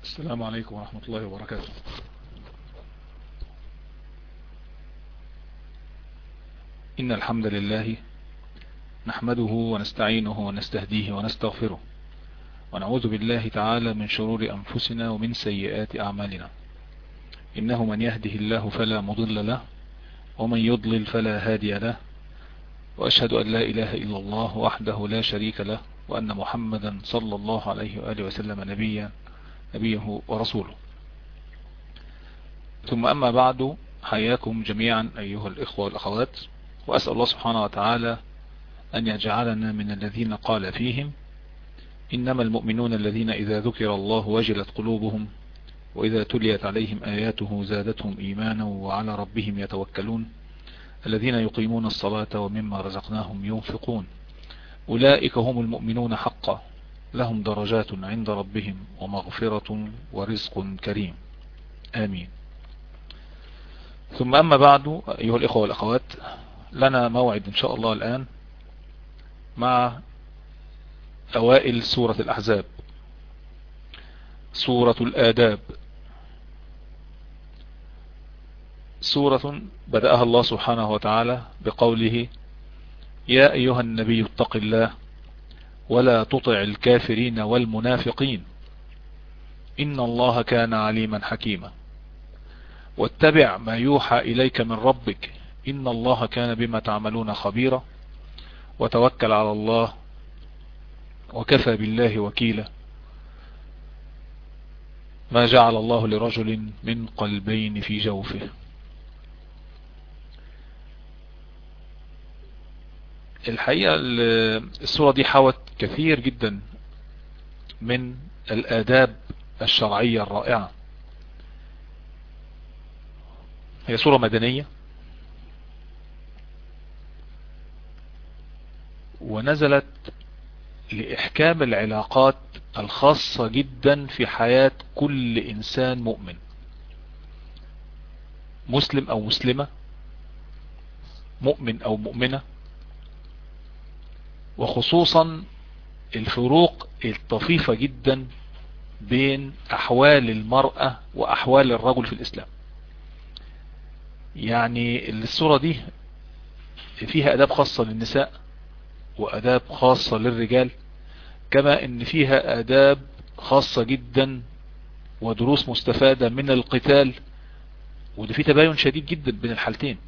السلام عليكم ورحمة الله وبركاته إن الحمد لله نحمده ونستعينه ونستهديه ونستغفره ونعوذ بالله تعالى من شرور أنفسنا ومن سيئات أعمالنا إنه من يهده الله فلا مضل له ومن يضلل فلا هادي له وأشهد أن لا إله إلا الله وحده لا شريك له وأن محمدا صلى الله عليه وآله وسلم نبيا نبيه ورسوله ثم أما بعد حياكم جميعا أيها الإخوة والأخوات وأسأل الله سبحانه وتعالى أن يجعلنا من الذين قال فيهم إنما المؤمنون الذين إذا ذكر الله وجلت قلوبهم وإذا تليت عليهم آياته زادتهم إيمانا وعلى ربهم يتوكلون الذين يقيمون الصلاة ومما رزقناهم ينفقون أولئك هم المؤمنون حقا لهم درجات عند ربهم ومغفرة ورزق كريم آمين ثم أما بعد أيها الإخوة والأخوات لنا موعد إن شاء الله الآن مع أوائل سورة الأحزاب سورة الآداب سورة بدأها الله سبحانه وتعالى بقوله يا أيها النبي اتق الله ولا تطع الكافرين والمنافقين إن الله كان عليما حكيما واتبع ما يوحى إليك من ربك إن الله كان بما تعملون خبيرا وتوكل على الله وكفى بالله وكيلا ما جعل الله لرجل من قلبين في جوفه الحقيقة السورة دي حوت كثير جدا من الآداب الشرعية الرائعة هي سورة مدنية ونزلت لإحكام العلاقات الخاصة جدا في حياة كل إنسان مؤمن مسلم أو مسلمة مؤمن أو مؤمنة وخصوصا الفروق الطفيفة جدا بين أحوال المرأة وأحوال الرجل في الإسلام يعني الصورة دي فيها أداب خاصة للنساء وأداب خاصة للرجال كما ان فيها آداب خاصة جدا ودروس مستفادة من القتال وده في تباين شديد جدا بين الحالتين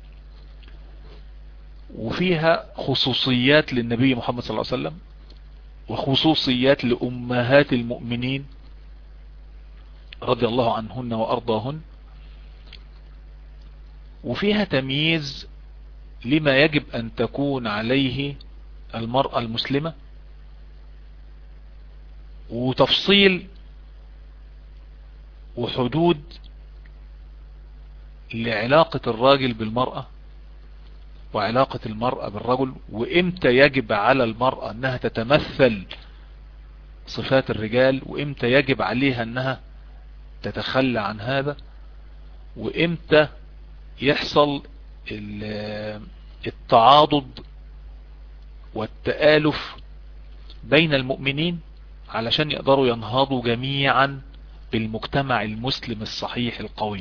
وفيها خصوصيات للنبي محمد صلى الله عليه وسلم وخصوصيات لأمهات المؤمنين رضي الله عنهن وأرضاهن وفيها تمييز لما يجب أن تكون عليه المرأة المسلمة وتفصيل وحدود لعلاقة الراجل بالمرأة وعلاقة المرأة بالرجل وامتى يجب على المرأة انها تتمثل صفات الرجال وامتى يجب عليها انها تتخلى عن هذا وامتى يحصل التعاضد والتآلف بين المؤمنين علشان يقدروا ينهضوا جميعا بالمجتمع المسلم الصحيح القوي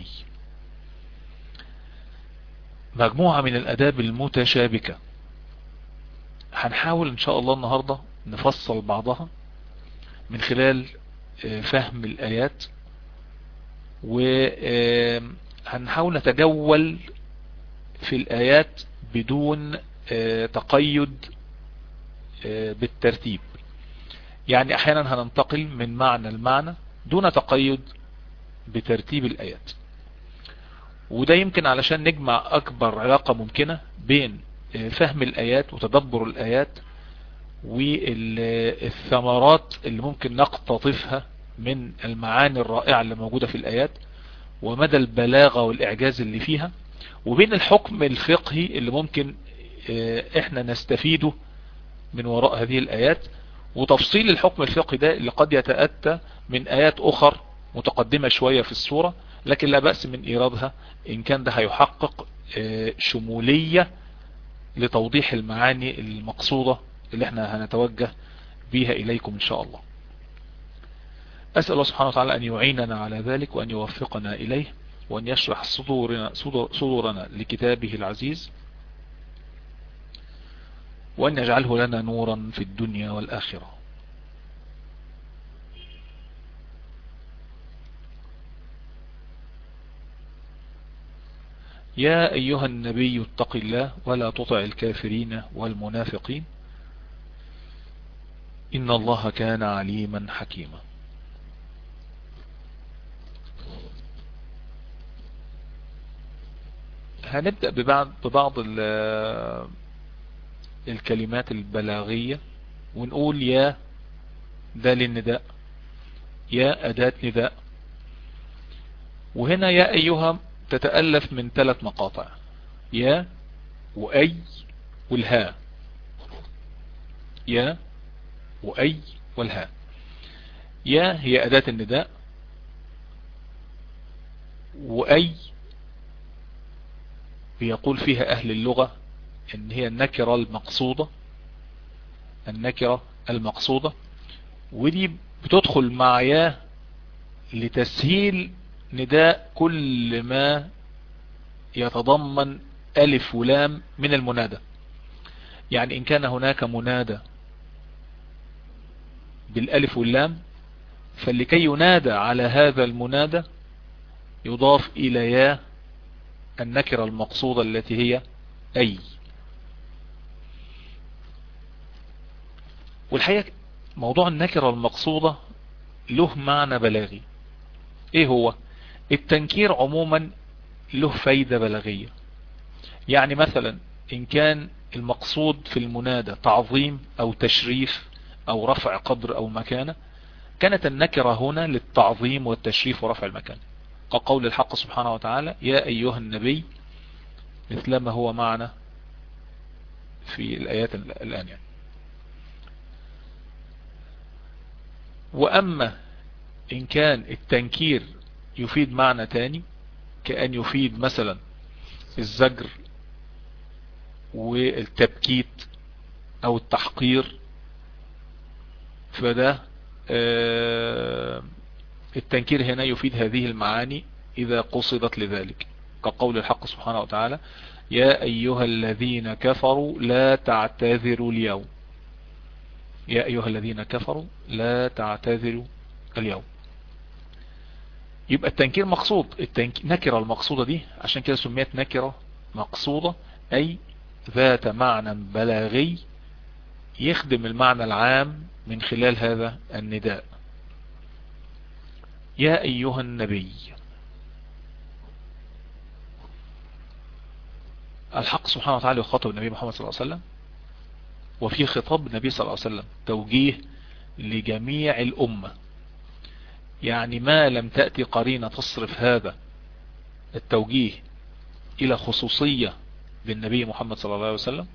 مجموعة من الأداب المتشابكة هنحاول إن شاء الله النهاردة نفصل بعضها من خلال فهم الآيات وهنحاول نتجول في الآيات بدون تقيد بالترتيب يعني احيانا هننتقل من معنى المعنى دون تقيد بترتيب الايات وده يمكن علشان نجمع اكبر علاقة ممكنة بين فهم الايات وتدبر الايات والثمرات اللي ممكن نقتطفها من المعاني الرائعة اللي موجودة في الايات ومدى البلاغة والاعجاز اللي فيها وبين الحكم الفقهي اللي ممكن احنا نستفيده من وراء هذه الايات وتفصيل الحكم الفقهي ده اللي قد يتأتى من آيات أخر متقدمة شوية في السورة لكن لا بأس من إيرادها إن كان ده هيحقق شمولية لتوضيح المعاني المقصودة اللي احنا هنتوجه بيها إليكم إن شاء الله أسأل الله سبحانه وتعالى أن يعيننا على ذلك وأن يوفقنا إليه وأن يشرح صدورنا, صدورنا لكتابه العزيز وأن يجعله لنا نورا في الدنيا والآخرة يا أيها النبي اتق الله ولا تطع الكافرين والمنافقين إن الله كان عليما حكيما هنبدأ ببعض, ببعض الكلمات البلاغية ونقول يا ده للنداء يا أداة نداء وهنا يا أيها تتألف من ثلاث مقاطع يا وأي والهاء يا وأي والهاء يا هي أداة النداء وأي بيقول فيها أهل اللغة ان هي النكرة المقصودة النكرة المقصودة ودي بتدخل مع يا لتسهيل نداء كل ما يتضمن ألف ولام من المنادى يعني إن كان هناك منادى بالألف واللام فلكي ينادى على هذا المنادى يضاف إلى يا النكرة المقصودة التي هي أي والحقيقة موضوع النكرة المقصودة له معنى بلاغي ايه هو التنكير عموما له فايدة بلاغية يعني مثلا ان كان المقصود في المنادى تعظيم او تشريف او رفع قدر او مكانة كانت النكرة هنا للتعظيم والتشريف ورفع المكان كقول الحق سبحانه وتعالى يا ايها النبي مثل ما هو معنا في الايات الان يعني واما ان كان التنكير يفيد معنى تاني كأن يفيد مثلا الزجر والتبكيت او التحقير فده التنكير هنا يفيد هذه المعاني اذا قصدت لذلك كقول الحق سبحانه وتعالى يا ايها الذين كفروا لا تعتذروا اليوم يا أيها الذين كفروا لا تعتذروا اليوم يبقى التنكير مقصود النكرة المقصودة دي عشان كده سميت نكرة مقصودة أي ذات معنى بلاغي يخدم المعنى العام من خلال هذا النداء يا أيها النبي الحق سبحانه وتعالى يخاطب النبي محمد صلى الله عليه وسلم وفي خطاب النبي صلى الله عليه وسلم توجيه لجميع الأمة يعني ما لم تأتي قرينة تصرف هذا التوجيه إلى خصوصية بالنبي محمد صلى الله عليه وسلم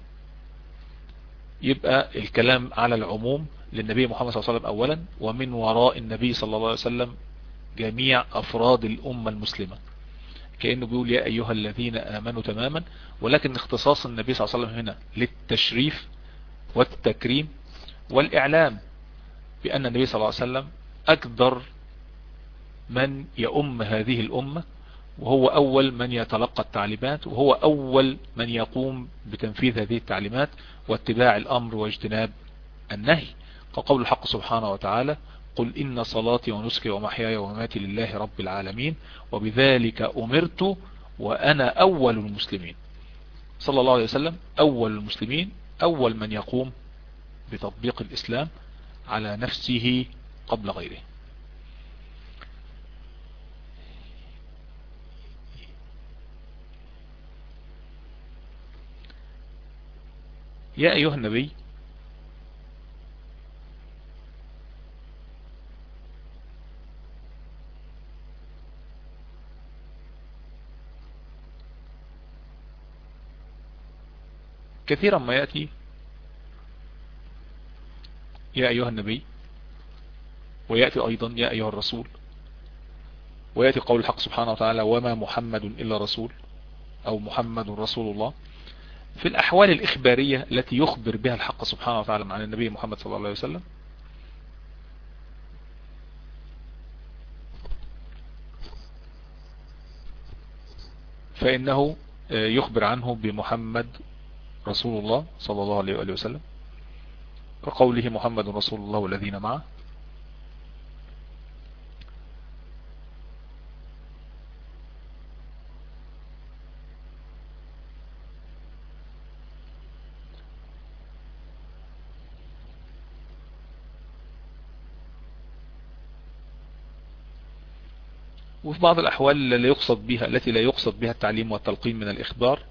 يبقى الكلام على العموم للنبي محمد صلى الله عليه وسلم أولا ومن وراء النبي صلى الله عليه وسلم جميع أفراد الأمة المسلمة كأنه بيقول يا أيها الذين آمنوا تماما ولكن اختصاص النبي صلى الله عليه وسلم هنا للتشريف والتكريم والإعلام بأن النبي صلى الله عليه وسلم أقدر من يؤم هذه الأمة وهو أول من يتلقى التعليمات وهو أول من يقوم بتنفيذ هذه التعليمات واتباع الأمر واجتناب النهي كقول الحق سبحانه وتعالى قل إن صلاتي ونسكي ومحياي ومماتي لله رب العالمين وبذلك أمرت وأنا أول المسلمين صلى الله عليه وسلم أول المسلمين أول من يقوم بتطبيق الإسلام على نفسه قبل غيره يا أيها النبي كثيرا ما يأتي يا أيها النبي ويأتي أيضا يا أيها الرسول ويأتي قول الحق سبحانه وتعالى وما محمد إلا رسول أو محمد رسول الله في الأحوال الإخبارية التي يخبر بها الحق سبحانه وتعالى عن النبي محمد صلى الله عليه وسلم فإنه يخبر عنه بمحمد رسول الله صلى الله عليه وآله وسلم كقوله محمد رسول الله والذين معه وفي بعض الأحوال لا يقصد بها التي لا يقصد بها التعليم والتلقين من الإخبار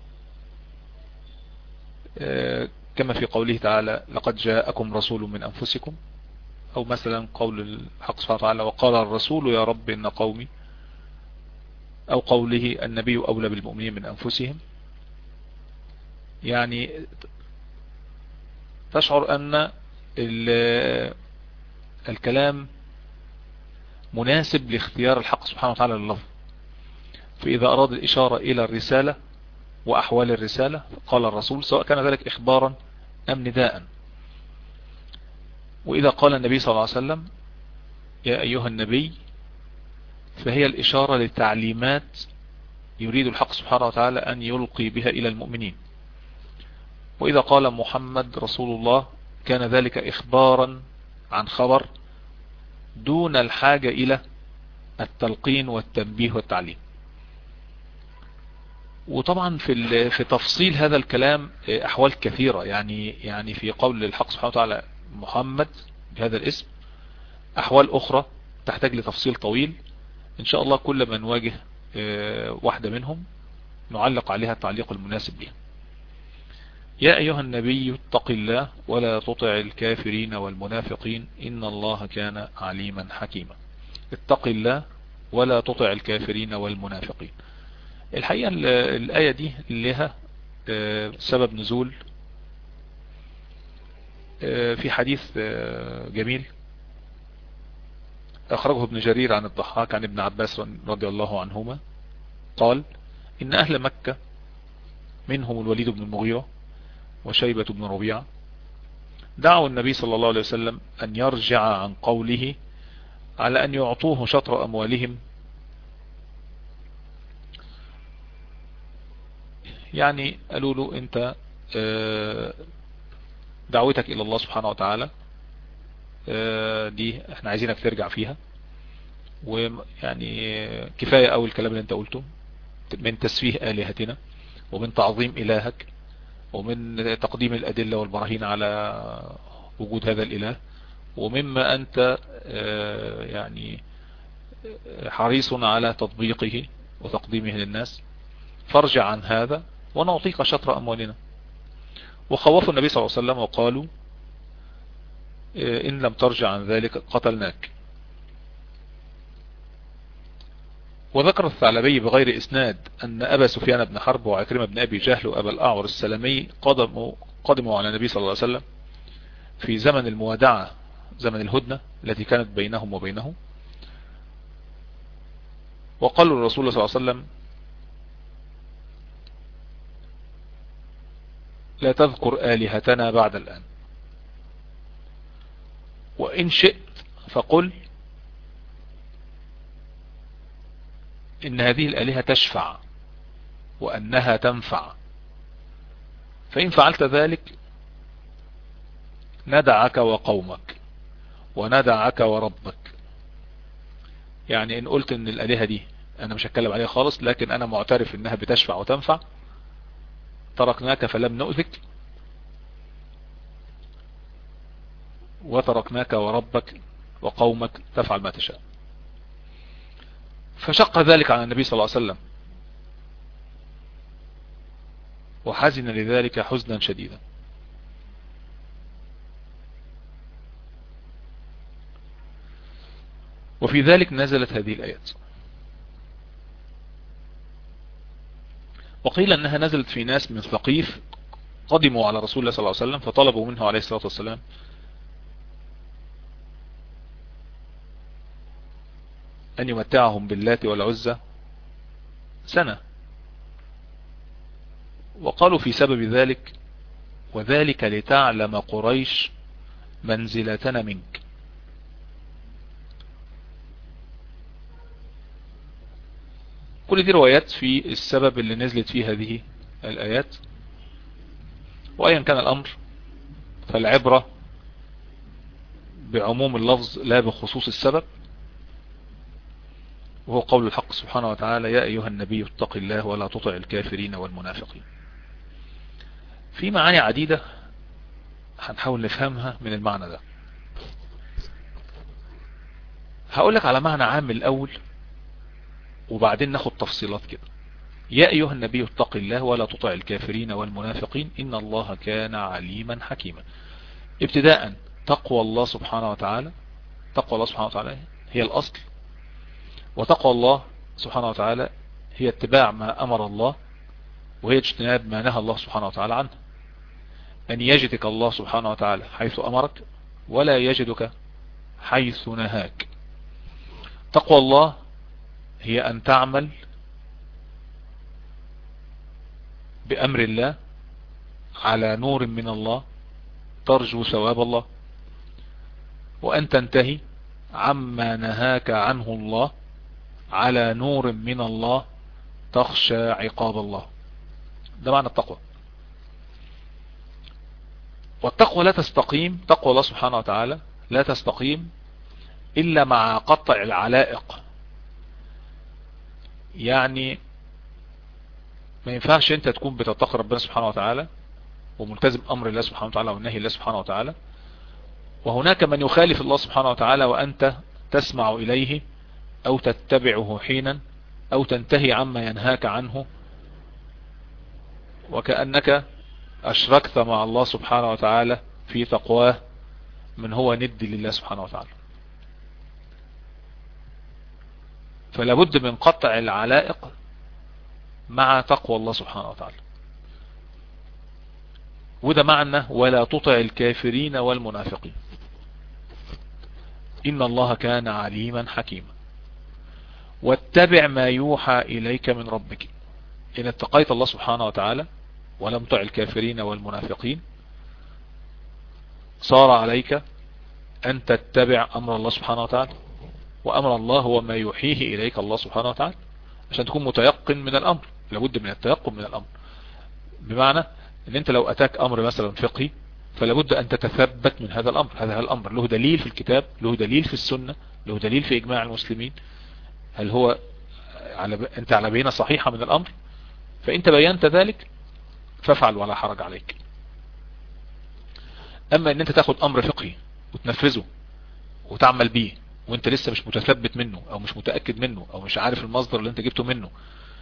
آه، كما في قوله تعالى لقد جاءكم رسول من أنفسكم أو مثلا قول الحق سبحانه وتعالى وقال الرسول يا رب إن قومي أو قوله النبي أولى بالمؤمنين من أنفسهم يعني تشعر أن الكلام مناسب لاختيار الحق سبحانه وتعالى لللفظ فإذا أراد الإشارة إلى الرسالة وأحوال الرسالة قال الرسول سواء كان ذلك إخبارا أم نداء وإذا قال النبي صلى الله عليه وسلم يا أيها النبي فهي الإشارة للتعليمات يريد الحق سبحانه وتعالى أن يلقي بها إلى المؤمنين وإذا قال محمد رسول الله كان ذلك إخبارا عن خبر دون الحاجة إلى التلقين والتنبيه والتعليم وطبعا في في تفصيل هذا الكلام احوال كثيرة يعني يعني في قول الحق سبحانه وتعالى محمد بهذا الاسم احوال اخرى تحتاج لتفصيل طويل ان شاء الله كل ما نواجه آه، واحدة منهم نعلق عليها التعليق المناسب بها يا أيها النبي اتق الله ولا تطع الكافرين والمنافقين إن الله كان عليما حكيما اتق الله ولا تطع الكافرين والمنافقين الحقيقة الآية دي لها آه، سبب نزول آه، في حديث آه، جميل أخرجه ابن جرير عن الضحاك عن ابن عباس رضي الله عنهما قال إن أهل مكة منهم الوليد بن المغيرة وشيبة بن ربيعة دعوا النبي صلى الله عليه وسلم أن يرجع عن قوله على أن يعطوه شطر أموالهم يعني قالوا له أنت آه، دعوتك إلى الله سبحانه وتعالى آه، دي احنا عايزينك ترجع فيها ويعني كفاية أول الكلام اللي انت قلته من تسفيه آلهتنا ومن تعظيم إلهك ومن تقديم الأدلة والبراهين على وجود هذا الإله ومما أنت آه، يعني حريص على تطبيقه وتقديمه للناس فارجع عن هذا ونعطيك شطر أموالنا وخوفوا النبي صلى الله عليه وسلم وقالوا آه، إن لم ترجع عن ذلك قتلناك وذكر الثعلبي بغير إسناد أن أبا سفيان بن حرب وعكرمة بن أبي جهل وأبا الأعور السلمي قدموا, قدموا على النبي صلى الله عليه وسلم في زمن الموادعة زمن الهدنة التي كانت بينهم وبينه وقالوا الرسول صلى الله عليه وسلم لا تذكر آلهتنا بعد الآن وإن شئت فقل إن هذه الآلهة تشفع وأنها تنفع فإن فعلت ذلك ندعك وقومك وندعك وربك يعني إن قلت إن الآلهة دي أنا مش هتكلم عليها خالص لكن أنا معترف إنها بتشفع وتنفع تركناك فلم نؤذك وتركناك وربك وقومك تفعل ما تشاء فشق ذلك على النبي صلى الله عليه وسلم وحزن لذلك حزنا شديدا وفي ذلك نزلت هذه الآيات وقيل أنها نزلت في ناس من ثقيف قدموا على رسول الله صلى الله عليه وسلم فطلبوا منه عليه الصلاة والسلام أن يمتعهم باللات والعزة سنة وقالوا في سبب ذلك وذلك لتعلم قريش منزلتنا منك كل دي روايات في السبب اللي نزلت فيه هذه الآيات وأيا كان الأمر فالعبرة بعموم اللفظ لا بخصوص السبب وهو قول الحق سبحانه وتعالى يا أيها النبي اتق الله ولا تطع الكافرين والمنافقين في معاني عديدة هنحاول نفهمها من المعنى ده هقول لك على معنى عام الأول وبعدين ناخد تفصيلات كده يا أيها النبي اتق الله ولا تطع الكافرين والمنافقين إن الله كان عليما حكيما ابتداء تقوى الله سبحانه وتعالى تقوى الله سبحانه وتعالى هي الأصل وتقوى الله سبحانه وتعالى هي اتباع ما أمر الله وهي اجتناب ما نهى الله سبحانه وتعالى عنه أن يجدك الله سبحانه وتعالى حيث أمرك ولا يجدك حيث نهاك تقوى الله هي أن تعمل بأمر الله على نور من الله ترجو ثواب الله وأن تنتهي عما نهاك عنه الله على نور من الله تخشى عقاب الله ده معنى التقوى والتقوى لا تستقيم تقوى الله سبحانه وتعالى لا تستقيم إلا مع قطع العلائق يعني ما ينفعش انت تكون بتتقي ربنا سبحانه وتعالى وملتزم امر الله سبحانه وتعالى والنهي الله سبحانه وتعالى وهناك من يخالف الله سبحانه وتعالى وانت تسمع اليه او تتبعه حينا او تنتهي عما ينهاك عنه وكأنك اشركت مع الله سبحانه وتعالى في تقواه من هو ند لله سبحانه وتعالى فلا بد من قطع العلائق مع تقوى الله سبحانه وتعالى وده معنى ولا تطع الكافرين والمنافقين إن الله كان عليما حكيما واتبع ما يوحى إليك من ربك إن اتقيت الله سبحانه وتعالى ولم تع الكافرين والمنافقين صار عليك أن تتبع أمر الله سبحانه وتعالى وأمر الله هو ما يوحيه إليك الله سبحانه وتعالى عشان تكون متيقن من الأمر لابد من التيقن من الأمر بمعنى ان انت لو اتاك امر مثلا فقهي فلابد ان تتثبت من هذا الامر هذا الامر له دليل في الكتاب له دليل في السنة له دليل في اجماع المسلمين هل هو على ب... انت على بينة صحيحة من الامر فانت بينت ذلك فافعل ولا حرج عليك اما ان انت تاخد امر فقهي وتنفذه وتعمل بيه وانت لسه مش متثبت منه او مش متأكد منه او مش عارف المصدر اللي انت جبته منه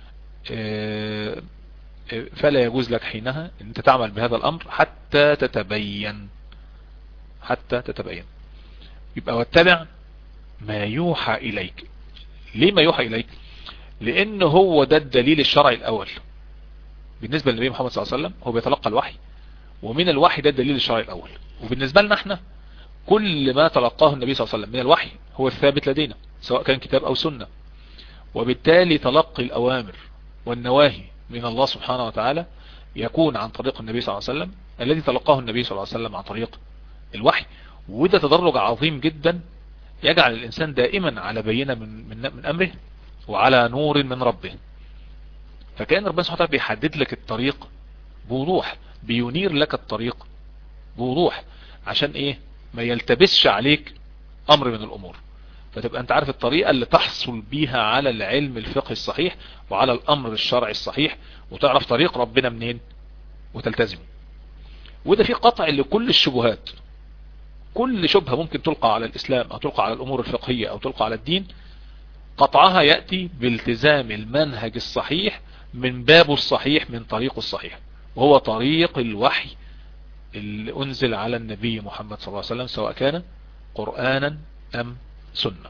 فلا يجوز لك حينها ان انت تعمل بهذا الامر حتى تتبين حتى تتبين يبقى واتبع ما يوحى اليك ليه ما يوحى اليك لان هو ده الدليل الشرعي الاول بالنسبة للنبي محمد صلى الله عليه وسلم هو بيتلقى الوحي ومن الوحي ده الدليل الشرعي الاول وبالنسبة لنا احنا كل ما تلقاه النبي صلى الله عليه وسلم من الوحي هو الثابت لدينا سواء كان كتاب او سنة وبالتالي تلقي الأوامر والنواهي من الله سبحانه وتعالى يكون عن طريق النبي صلى الله عليه وسلم الذي تلقاه النبي صلى الله عليه وسلم عن طريق الوحي وده تدرج عظيم جدا يجعل الإنسان دائما على بينة من, من, من أمره وعلى نور من ربه فكأن ربنا سبحانه وتعالى بيحدد لك الطريق بوضوح بينير لك الطريق بوضوح عشان ايه ما يلتبسش عليك امر من الامور فتبقى انت عارف الطريقة اللي تحصل بيها على العلم الفقهي الصحيح وعلى الامر الشرعي الصحيح وتعرف طريق ربنا منين وتلتزم وده في قطع لكل الشبهات كل شبهة ممكن تلقى على الاسلام او تلقى على الامور الفقهية او تلقى على الدين قطعها يأتي بالتزام المنهج الصحيح من بابه الصحيح من طريقه الصحيح وهو طريق الوحي اللي انزل على النبي محمد صلى الله عليه وسلم سواء كان قرآنا ام سنة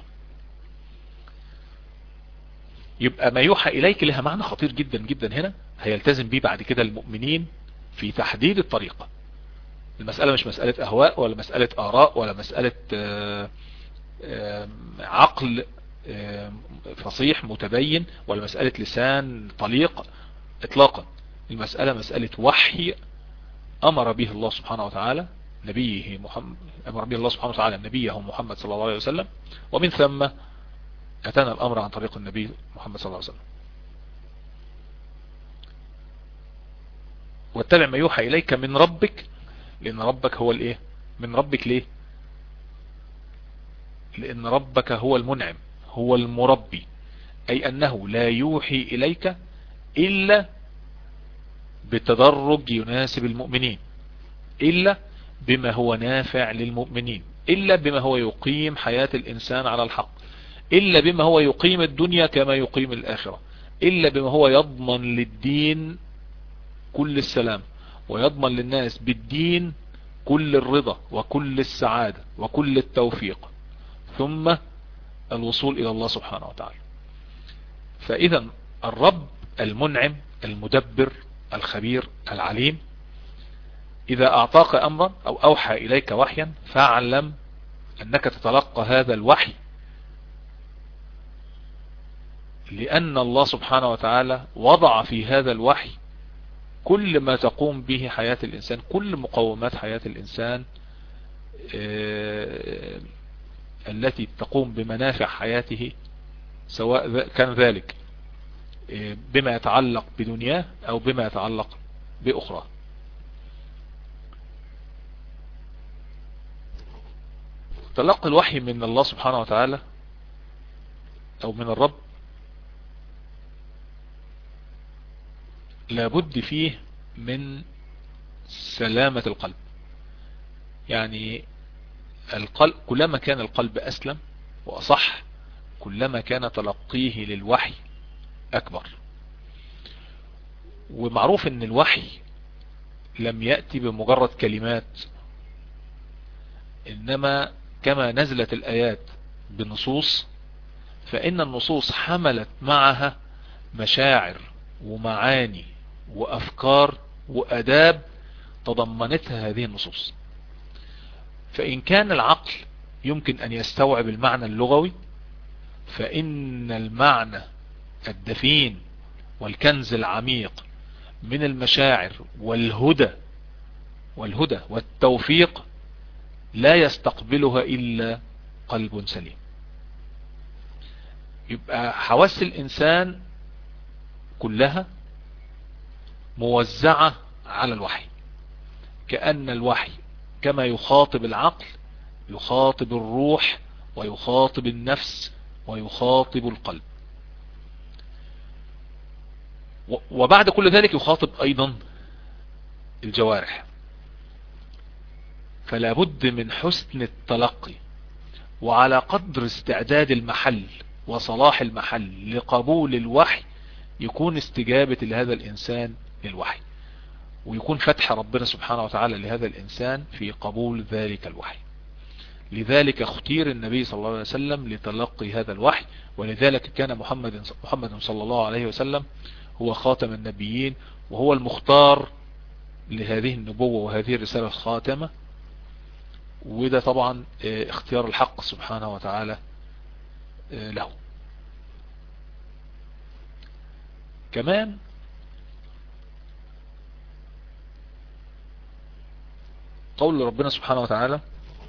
يبقى ما يوحى إليك لها معنى خطير جدا جدا هنا هيلتزم به بعد كده المؤمنين في تحديد الطريقة المسألة مش مسألة أهواء ولا مسألة آراء ولا مسألة آآ آآ عقل آآ فصيح متبين ولا مسألة لسان طليق اطلاقا المسألة مسألة وحي أمر به الله سبحانه وتعالى نبيه محمد أمر به الله سبحانه وتعالى نبيه محمد صلى الله عليه وسلم ومن ثم أتانا الأمر عن طريق النبي محمد صلى الله عليه وسلم واتبع ما يوحى اليك من ربك لان ربك هو الايه من ربك ليه لان ربك هو المنعم هو المربي اي انه لا يوحي اليك الا بتدرج يناسب المؤمنين الا بما هو نافع للمؤمنين الا بما هو يقيم حياة الانسان على الحق الا بما هو يقيم الدنيا كما يقيم الاخرة الا بما هو يضمن للدين كل السلام ويضمن للناس بالدين كل الرضا وكل السعادة وكل التوفيق ثم الوصول الى الله سبحانه وتعالى فاذا الرب المنعم المدبر الخبير العليم اذا اعطاك امرا او اوحى اليك وحيا فاعلم انك تتلقى هذا الوحي لان الله سبحانه وتعالى وضع في هذا الوحي كل ما تقوم به حياة الإنسان كل مقومات حياة الإنسان التي تقوم بمنافع حياته سواء كان ذلك بما يتعلق بدنياه أو بما يتعلق بأخرى تلقي الوحي من الله سبحانه وتعالى أو من الرب لابد فيه من سلامة القلب يعني القلب كلما كان القلب أسلم وأصح كلما كان تلقيه للوحي أكبر ومعروف ان الوحي لم يأتي بمجرد كلمات انما كما نزلت الآيات بنصوص فإن النصوص حملت معها مشاعر ومعاني وأفكار وأداب تضمنتها هذه النصوص فإن كان العقل يمكن أن يستوعب المعنى اللغوي فإن المعنى الدفين والكنز العميق من المشاعر والهدى والهدى والتوفيق لا يستقبلها إلا قلب سليم يبقى حواس الإنسان كلها موزعة على الوحي كأن الوحي كما يخاطب العقل يخاطب الروح ويخاطب النفس ويخاطب القلب وبعد كل ذلك يخاطب ايضا الجوارح فلا بد من حسن التلقي وعلى قدر استعداد المحل وصلاح المحل لقبول الوحي يكون استجابة لهذا الانسان للوحي ويكون فتح ربنا سبحانه وتعالى لهذا الانسان في قبول ذلك الوحي لذلك اختير النبي صلى الله عليه وسلم لتلقي هذا الوحي ولذلك كان محمد محمد صلى الله عليه وسلم هو خاتم النبيين وهو المختار لهذه النبوة وهذه الرسالة الخاتمة وده طبعا اختيار الحق سبحانه وتعالى له كمان قول ربنا سبحانه وتعالى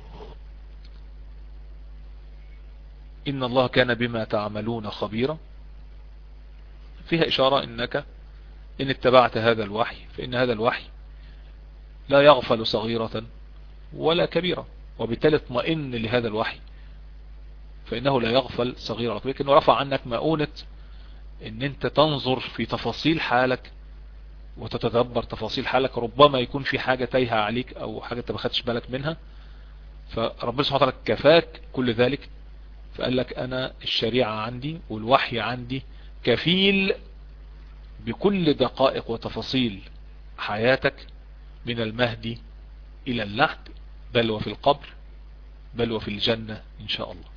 إن الله كان بما تعملون خبيرا فيها إشارة إنك إن اتبعت هذا الوحي فإن هذا الوحي لا يغفل صغيرة ولا كبيرة وبالتالي اطمئن لهذا الوحي فإنه لا يغفل صغيرة لكنه رفع عنك مؤونة ان انت تنظر في تفاصيل حالك وتتدبر تفاصيل حالك ربما يكون في حاجة تايهة عليك او حاجة انت ما خدتش بالك منها فربنا سبحانه وتعالى كفاك كل ذلك فقال لك انا الشريعة عندي والوحي عندي كفيل بكل دقائق وتفاصيل حياتك من المهدي الى اللحد بل وفي القبر بل وفي الجنة ان شاء الله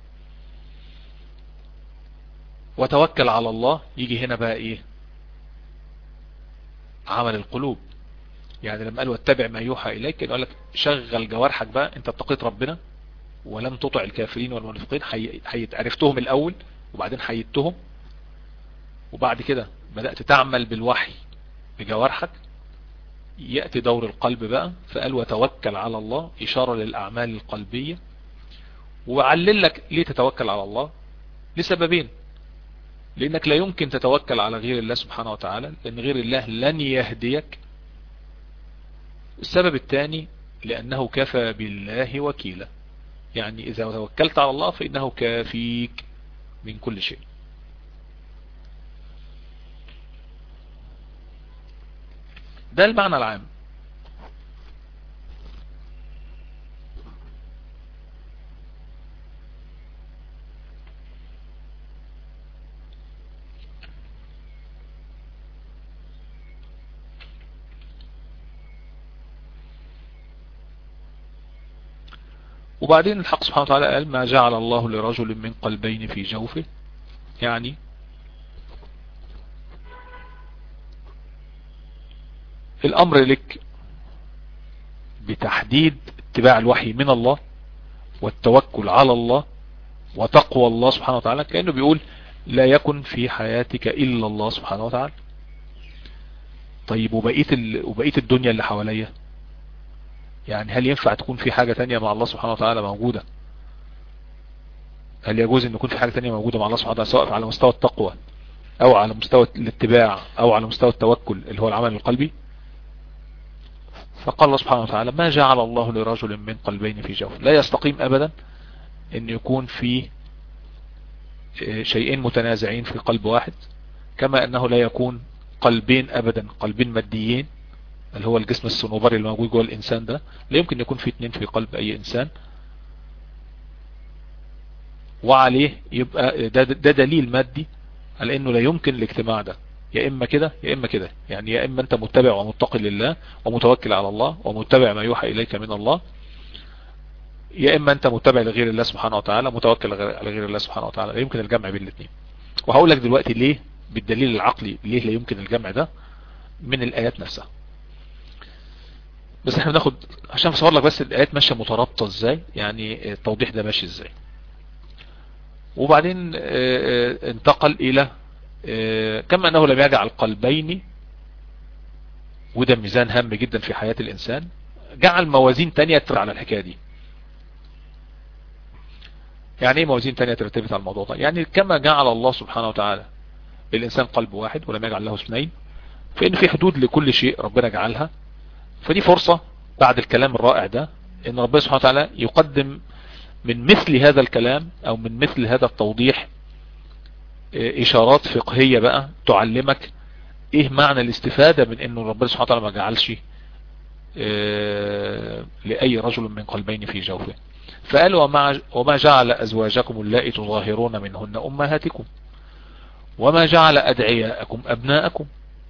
وتوكل على الله يجي هنا بقى ايه عمل القلوب يعني لما قال واتبع ما يوحى اليك قال لك شغل جوارحك بقى انت اتقيت ربنا ولم تطع الكافرين والمنافقين حي... عرفتهم الاول وبعدين حيدتهم وبعد كده بدأت تعمل بالوحي بجوارحك يأتي دور القلب بقى فقال وتوكل على الله اشارة للاعمال القلبية وعلل لك ليه تتوكل على الله لسببين لانك لا يمكن تتوكل على غير الله سبحانه وتعالى لان غير الله لن يهديك السبب الثاني لأنه كفى بالله وكيلا يعني إذا توكلت على الله فإنه كافيك من كل شيء ده المعنى العام وبعدين الحق سبحانه وتعالى قال ما جعل الله لرجل من قلبين في جوفه يعني الامر لك بتحديد اتباع الوحي من الله والتوكل على الله وتقوى الله سبحانه وتعالى كأنه بيقول لا يكن في حياتك إلا الله سبحانه وتعالى طيب وبقية, وبقية الدنيا اللي حواليا يعني هل ينفع تكون في حاجة تانية مع الله سبحانه وتعالى موجودة هل يجوز ان يكون في حاجة تانية موجودة مع الله سبحانه وتعالى سواء على مستوى التقوى او على مستوى الاتباع او على مستوى التوكل اللي هو العمل القلبي فقال الله سبحانه وتعالى ما جعل الله لرجل من قلبين في جوف لا يستقيم ابدا ان يكون في شيئين متنازعين في قلب واحد كما انه لا يكون قلبين ابدا قلبين ماديين اللي هو الجسم الصنوبري اللي موجود جوه الانسان ده لا يمكن يكون في اتنين في قلب اي انسان وعليه يبقى ده, ده دليل مادي على انه لا يمكن الاجتماع ده يا اما كده يا اما كده يعني يا اما انت متبع ومتقي لله ومتوكل على الله ومتبع ما يوحى اليك من الله يا اما انت متبع لغير الله سبحانه وتعالى متوكل لغير الله سبحانه وتعالى لا يمكن الجمع بين الاثنين وهقول لك دلوقتي ليه بالدليل العقلي ليه لا يمكن الجمع ده من الايات نفسها بس احنا بناخد عشان اصور لك بس الايات ماشيه مترابطه ازاي يعني التوضيح ده ماشي ازاي وبعدين انتقل الى كما انه لم يجعل قلبين وده ميزان هام جدا في حياة الانسان جعل موازين تانية على الحكاية دي يعني ايه موازين تانية ترتبط على الموضوع ده يعني كما جعل الله سبحانه وتعالى للانسان قلب واحد ولم يجعل له اثنين فان في حدود لكل شيء ربنا جعلها فدي فرصة بعد الكلام الرائع ده ان ربنا سبحانه وتعالى يقدم من مثل هذا الكلام او من مثل هذا التوضيح اشارات فقهية بقى تعلمك ايه معنى الاستفادة من انه ربنا سبحانه وتعالى ما جعلش لأي رجل من قلبين في جوفه فقال وما, وما جعل أزواجكم اللائي تظاهرون منهن أمهاتكم وما جعل أدعياءكم أبناءكم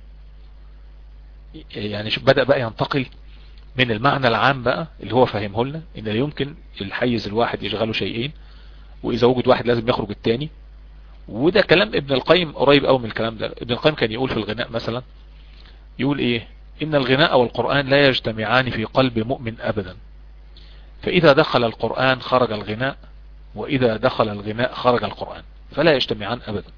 يعني بدأ بقى ينتقل من المعنى العام بقى اللي هو فهمه لنا ان لا يمكن الحيز الواحد يشغله شيئين واذا وجد واحد لازم يخرج التاني وده كلام ابن القيم قريب قوي من الكلام ده ابن القيم كان يقول في الغناء مثلا يقول ايه ان الغناء والقرآن لا يجتمعان في قلب مؤمن ابدا فاذا دخل القرآن خرج الغناء واذا دخل الغناء خرج القرآن فلا يجتمعان ابدا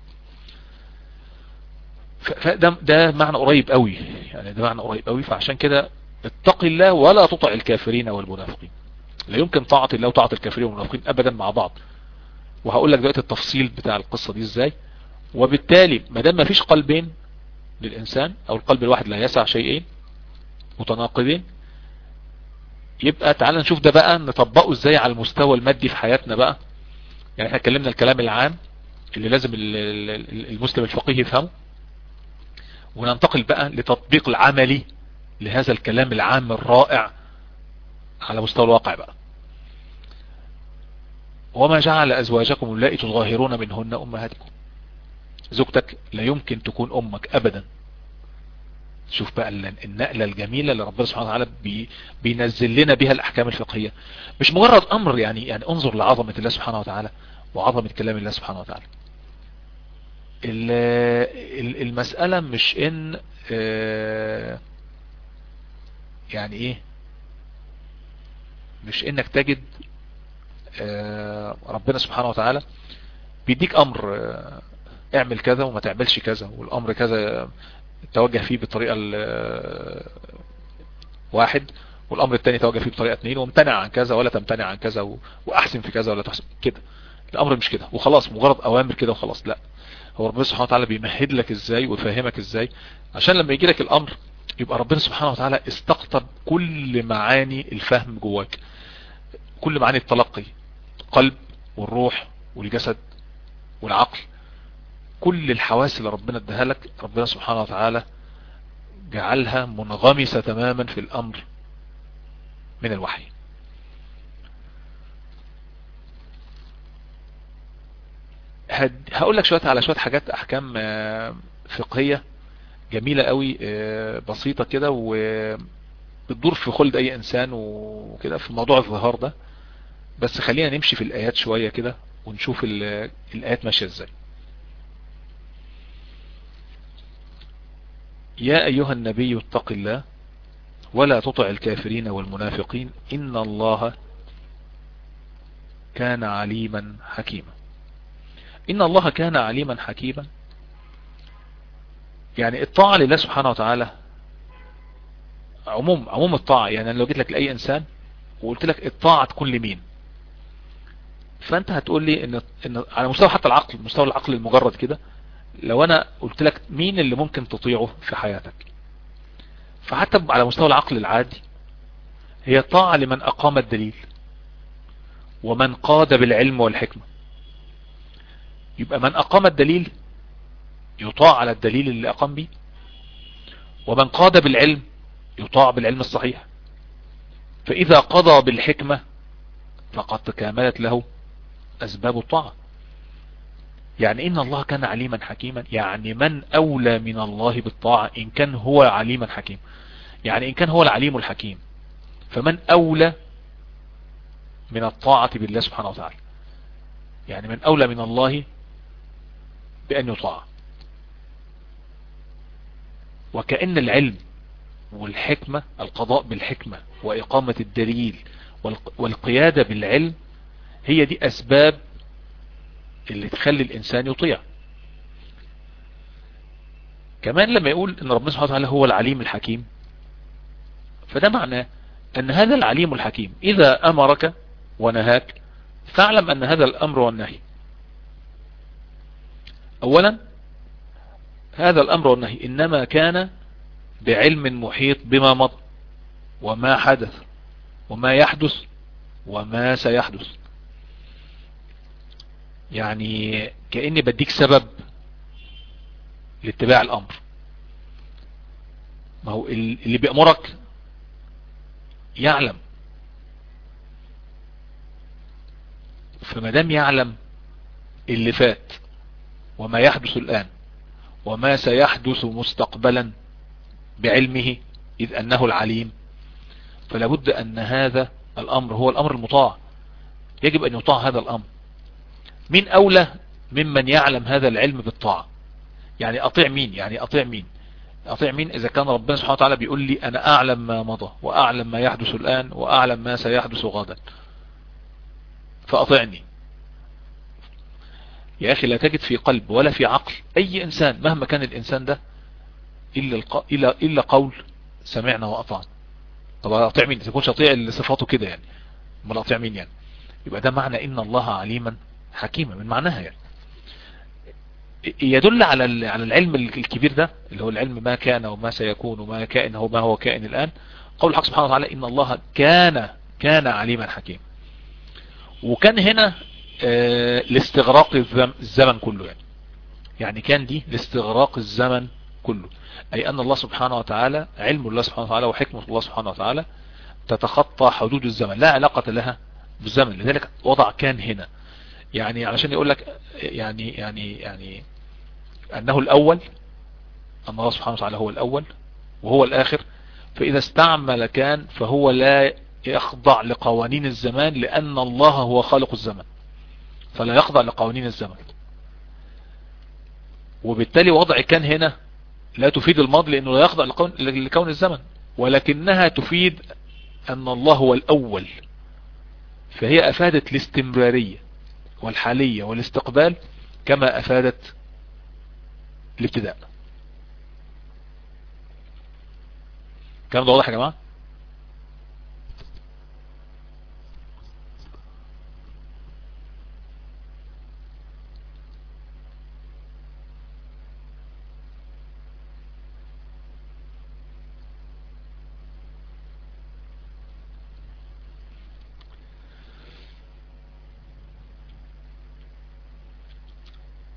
فده ده معنى قريب قوي يعني ده معنى قريب قوي فعشان كده اتق الله ولا تطع الكافرين والمنافقين لا يمكن طاعة الله وطاعة الكافرين والمنافقين ابدا مع بعض وهقول لك دلوقتي التفصيل بتاع القصة دي ازاي وبالتالي ما دام ما فيش قلبين للانسان او القلب الواحد لا يسع شيئين متناقضين يبقى تعال نشوف ده بقى نطبقه ازاي على المستوى المادي في حياتنا بقى يعني احنا اتكلمنا الكلام العام اللي لازم المسلم الفقيه يفهمه وننتقل بقى لتطبيق العملي لهذا الكلام العام الرائع على مستوى الواقع بقى وما جعل أزواجكم اللائي تظاهرون منهن أمهاتكم زوجتك لا يمكن تكون أمك أبدا شوف بقى النقلة الجميلة اللي ربنا سبحانه وتعالى بي بينزل لنا بها الأحكام الفقهية مش مجرد أمر يعني يعني انظر لعظمة الله سبحانه وتعالى وعظمة كلام الله سبحانه وتعالى المسألة مش ان يعني ايه مش انك تجد ربنا سبحانه وتعالى بيديك امر اعمل كذا وما تعملش كذا والامر كذا توجه فيه بالطريقة واحد والامر الثاني توجه فيه بطريقة اثنين وامتنع عن كذا ولا تمتنع عن كذا واحسن في كذا ولا تحسن كده الامر مش كده وخلاص مجرد اوامر كده وخلاص لا هو ربنا سبحانه وتعالى بيمهد لك ازاي ويفهمك ازاي عشان لما يجي لك الامر يبقى ربنا سبحانه وتعالى استقطب كل معاني الفهم جواك كل معاني التلقي القلب والروح والجسد والعقل كل الحواس اللي ربنا اداها لك ربنا سبحانه وتعالى جعلها منغمسة تماما في الامر من الوحي هقول لك شوية على شوية حاجات احكام فقهية جميلة قوي بسيطة كده وبتدور في خلد اي انسان وكده في موضوع الظهار ده بس خلينا نمشي في الايات شوية كده ونشوف الايات ماشية ازاي يا ايها النبي اتق الله ولا تطع الكافرين والمنافقين ان الله كان عليما حكيما ان الله كان عليما حكيما يعني الطاعة لله سبحانه وتعالى عموم عموم الطاعة يعني لو جيت لك لأي إنسان وقلت لك الطاعة تكون لمين فأنت هتقول لي إن, إن على مستوى حتى العقل مستوى العقل المجرد كده لو أنا قلت لك مين اللي ممكن تطيعه في حياتك فحتى على مستوى العقل العادي هي طاعة لمن أقام الدليل ومن قاد بالعلم والحكمة يبقى من أقام الدليل يطاع على الدليل اللي أقام به ومن قاد بالعلم يطاع بالعلم الصحيح فإذا قضى بالحكمة فقد تكاملت له أسباب الطاعة يعني إن الله كان عليما حكيما يعني من أولى من الله بالطاعة إن كان هو عليما حكيم يعني إن كان هو العليم الحكيم فمن أولى من الطاعة بالله سبحانه وتعالى يعني من أولى من الله بأن يطاع وكأن العلم والحكمة القضاء بالحكمة وإقامة الدليل والقيادة بالعلم هي دي أسباب اللي تخلي الإنسان يطيع كمان لما يقول ان ربنا سبحانه وتعالى هو العليم الحكيم فده معناه ان هذا العليم الحكيم اذا امرك ونهاك فاعلم ان هذا الامر والنهي اولا هذا الامر والنهي انما كان بعلم محيط بما مضى وما حدث وما يحدث وما سيحدث يعني كأني بديك سبب لاتباع الامر ما هو اللي بيأمرك يعلم فما دام يعلم اللي فات وما يحدث الآن وما سيحدث مستقبلا بعلمه إذ أنه العليم فلا بد أن هذا الأمر هو الأمر المطاع يجب أن يطاع هذا الأمر من أولى ممن يعلم هذا العلم بالطاعة يعني أطيع مين يعني أطيع مين أطيع مين إذا كان ربنا سبحانه وتعالى بيقول لي أنا أعلم ما مضى وأعلم ما يحدث الآن وأعلم ما سيحدث غدا فأطعني يا أخي لا تجد في قلب ولا في عقل أي إنسان مهما كان الإنسان ده إلا, الق... إلا, إلا قول سمعنا وأطعنا طب أطيع مين تكونش أطيع صفاته كده يعني ما أطيع مين يعني يبقى ده معنى إن الله عليما حكيما من معناها يعني يدل على على العلم الكبير ده اللي هو العلم ما كان وما سيكون وما كائن هو ما هو كائن الآن قول الحق سبحانه وتعالى إن الله كان كان عليما حكيما وكان هنا لاستغراق الزمن كله يعني يعني كان دي لاستغراق الزمن كله أي أن الله سبحانه وتعالى علم الله سبحانه وتعالى وحكمة الله سبحانه وتعالى تتخطى حدود الزمن لا علاقة لها بالزمن لذلك وضع كان هنا يعني علشان يقول لك يعني يعني يعني أنه الأول أن الله سبحانه وتعالى هو الأول وهو الآخر فإذا استعمل كان فهو لا يخضع لقوانين الزمان لأن الله هو خالق الزمن فلا يخضع لقوانين الزمن وبالتالي وضع كان هنا لا تفيد الماضي لأنه لا يخضع لكون الزمن ولكنها تفيد أن الله هو الأول فهي أفادت الاستمرارية والحالية والاستقبال كما أفادت الابتداء كلام ده واضح يا جماعة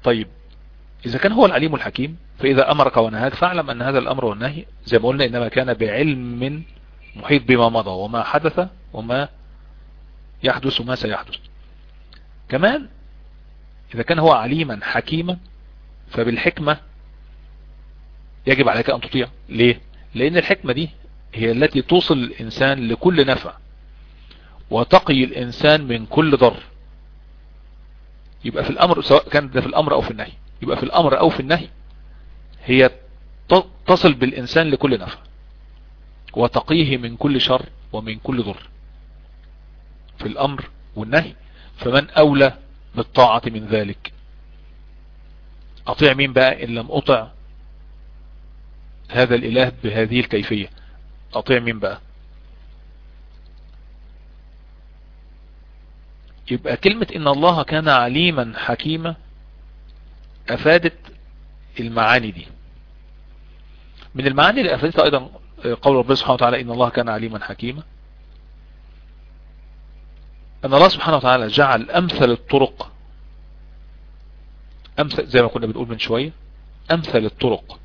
طيب اذا كان هو العليم الحكيم فاذا امرك ونهاك فاعلم ان هذا الامر والنهي زي ما قلنا انما كان بعلم محيط بما مضى وما حدث وما يحدث وما سيحدث كمان اذا كان هو عليما حكيما فبالحكمة يجب عليك ان تطيع ليه لان الحكمة دي هي التي توصل الانسان لكل نفع وتقي الانسان من كل ضر يبقى في الامر سواء كان ده في الامر او في النهي يبقى في الامر او في النهي هي تصل بالانسان لكل نفع وتقيه من كل شر ومن كل ضر في الامر والنهي فمن اولى بالطاعة من ذلك اطيع مين بقى ان لم اطع هذا الاله بهذه الكيفية اطيع مين بقى يبقى كلمة ان الله كان عليما حكيما افادت المعاني دي من المعاني اللي افادتها ايضا قول ربنا سبحانه وتعالى ان الله كان عليما حكيما ان الله سبحانه وتعالى جعل امثل الطرق امثل زي ما كنا بنقول من شوية امثل الطرق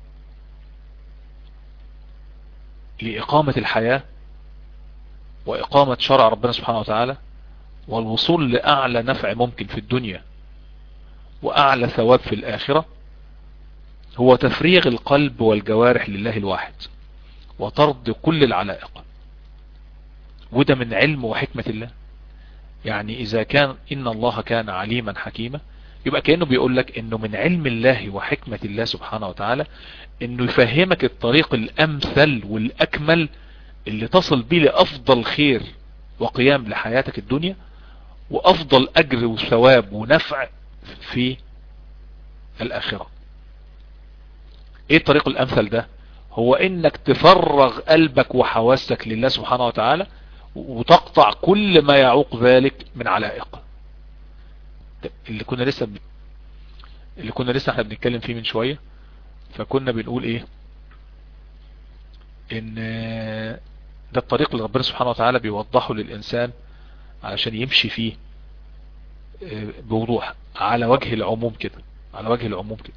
لإقامة الحياة وإقامة شرع ربنا سبحانه وتعالى والوصول لأعلى نفع ممكن في الدنيا وأعلى ثواب في الآخرة هو تفريغ القلب والجوارح لله الواحد وطرد كل العلائق وده من علم وحكمة الله يعني إذا كان إن الله كان عليما حكيما يبقى كأنه بيقول لك إنه من علم الله وحكمة الله سبحانه وتعالى إنه يفهمك الطريق الأمثل والأكمل اللي تصل به لأفضل خير وقيام لحياتك الدنيا وأفضل أجر وثواب ونفع في الآخرة ايه الطريق الامثل ده هو انك تفرغ قلبك وحواسك لله سبحانه وتعالى وتقطع كل ما يعوق ذلك من علائق اللي كنا لسه ب... اللي كنا لسه احنا بنتكلم فيه من شوية فكنا بنقول ايه ان ده الطريق اللي ربنا سبحانه وتعالى بيوضحه للانسان علشان يمشي فيه بوضوح على وجه العموم كده على وجه العموم كده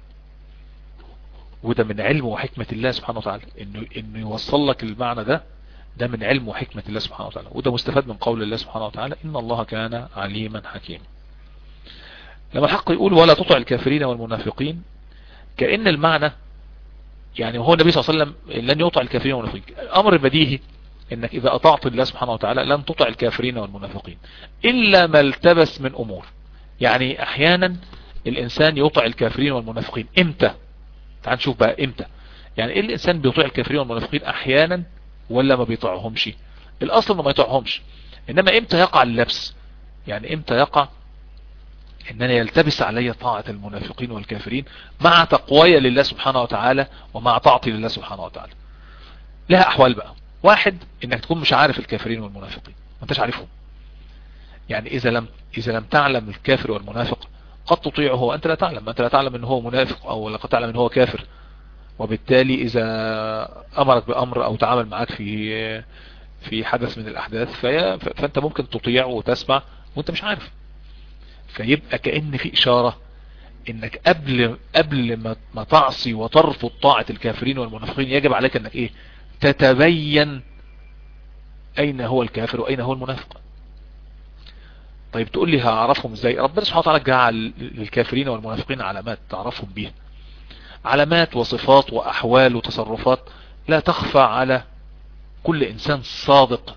وده من علم وحكمة الله سبحانه وتعالى انه انه يوصل لك المعنى ده ده من علم وحكمة الله سبحانه وتعالى وده مستفاد من قول الله سبحانه وتعالى ان الله كان عليما حكيما لما الحق يقول ولا تطع الكافرين والمنافقين كأن المعنى يعني هو النبي صلى الله عليه وسلم لن يطع الكافرين والمنافقين امر بديهي انك اذا اطعت الله سبحانه وتعالى لن تطع الكافرين والمنافقين الا ما التبس من امور يعني احيانا الانسان يطع الكافرين والمنافقين امتى تعال نشوف بقى امتى يعني ايه الانسان بيطيع الكافرين والمنافقين احيانا ولا ما بيطيعهمش الاصل انه ما يطيعهمش انما امتى يقع اللبس يعني امتى يقع ان انا يلتبس علي طاعة المنافقين والكافرين مع تقوايا لله سبحانه وتعالى ومع طاعتي لله سبحانه وتعالى لها احوال بقى واحد انك تكون مش عارف الكافرين والمنافقين ما انتش عارفهم يعني اذا لم اذا لم تعلم الكافر والمنافق قد تطيعه وانت لا تعلم انت لا تعلم ان هو منافق او لا قد تعلم ان هو كافر وبالتالي اذا امرك بامر او تعامل معك في في حدث من الاحداث في فانت ممكن تطيع وتسمع وانت مش عارف فيبقى كأن في اشارة انك قبل قبل ما ما تعصي وترفض طاعة الكافرين والمنافقين يجب عليك انك ايه تتبين اين هو الكافر واين هو المنافق طيب تقول لي هعرفهم ازاي ربنا سبحانه وتعالى جعل للكافرين والمنافقين علامات تعرفهم بيها علامات وصفات واحوال وتصرفات لا تخفى على كل انسان صادق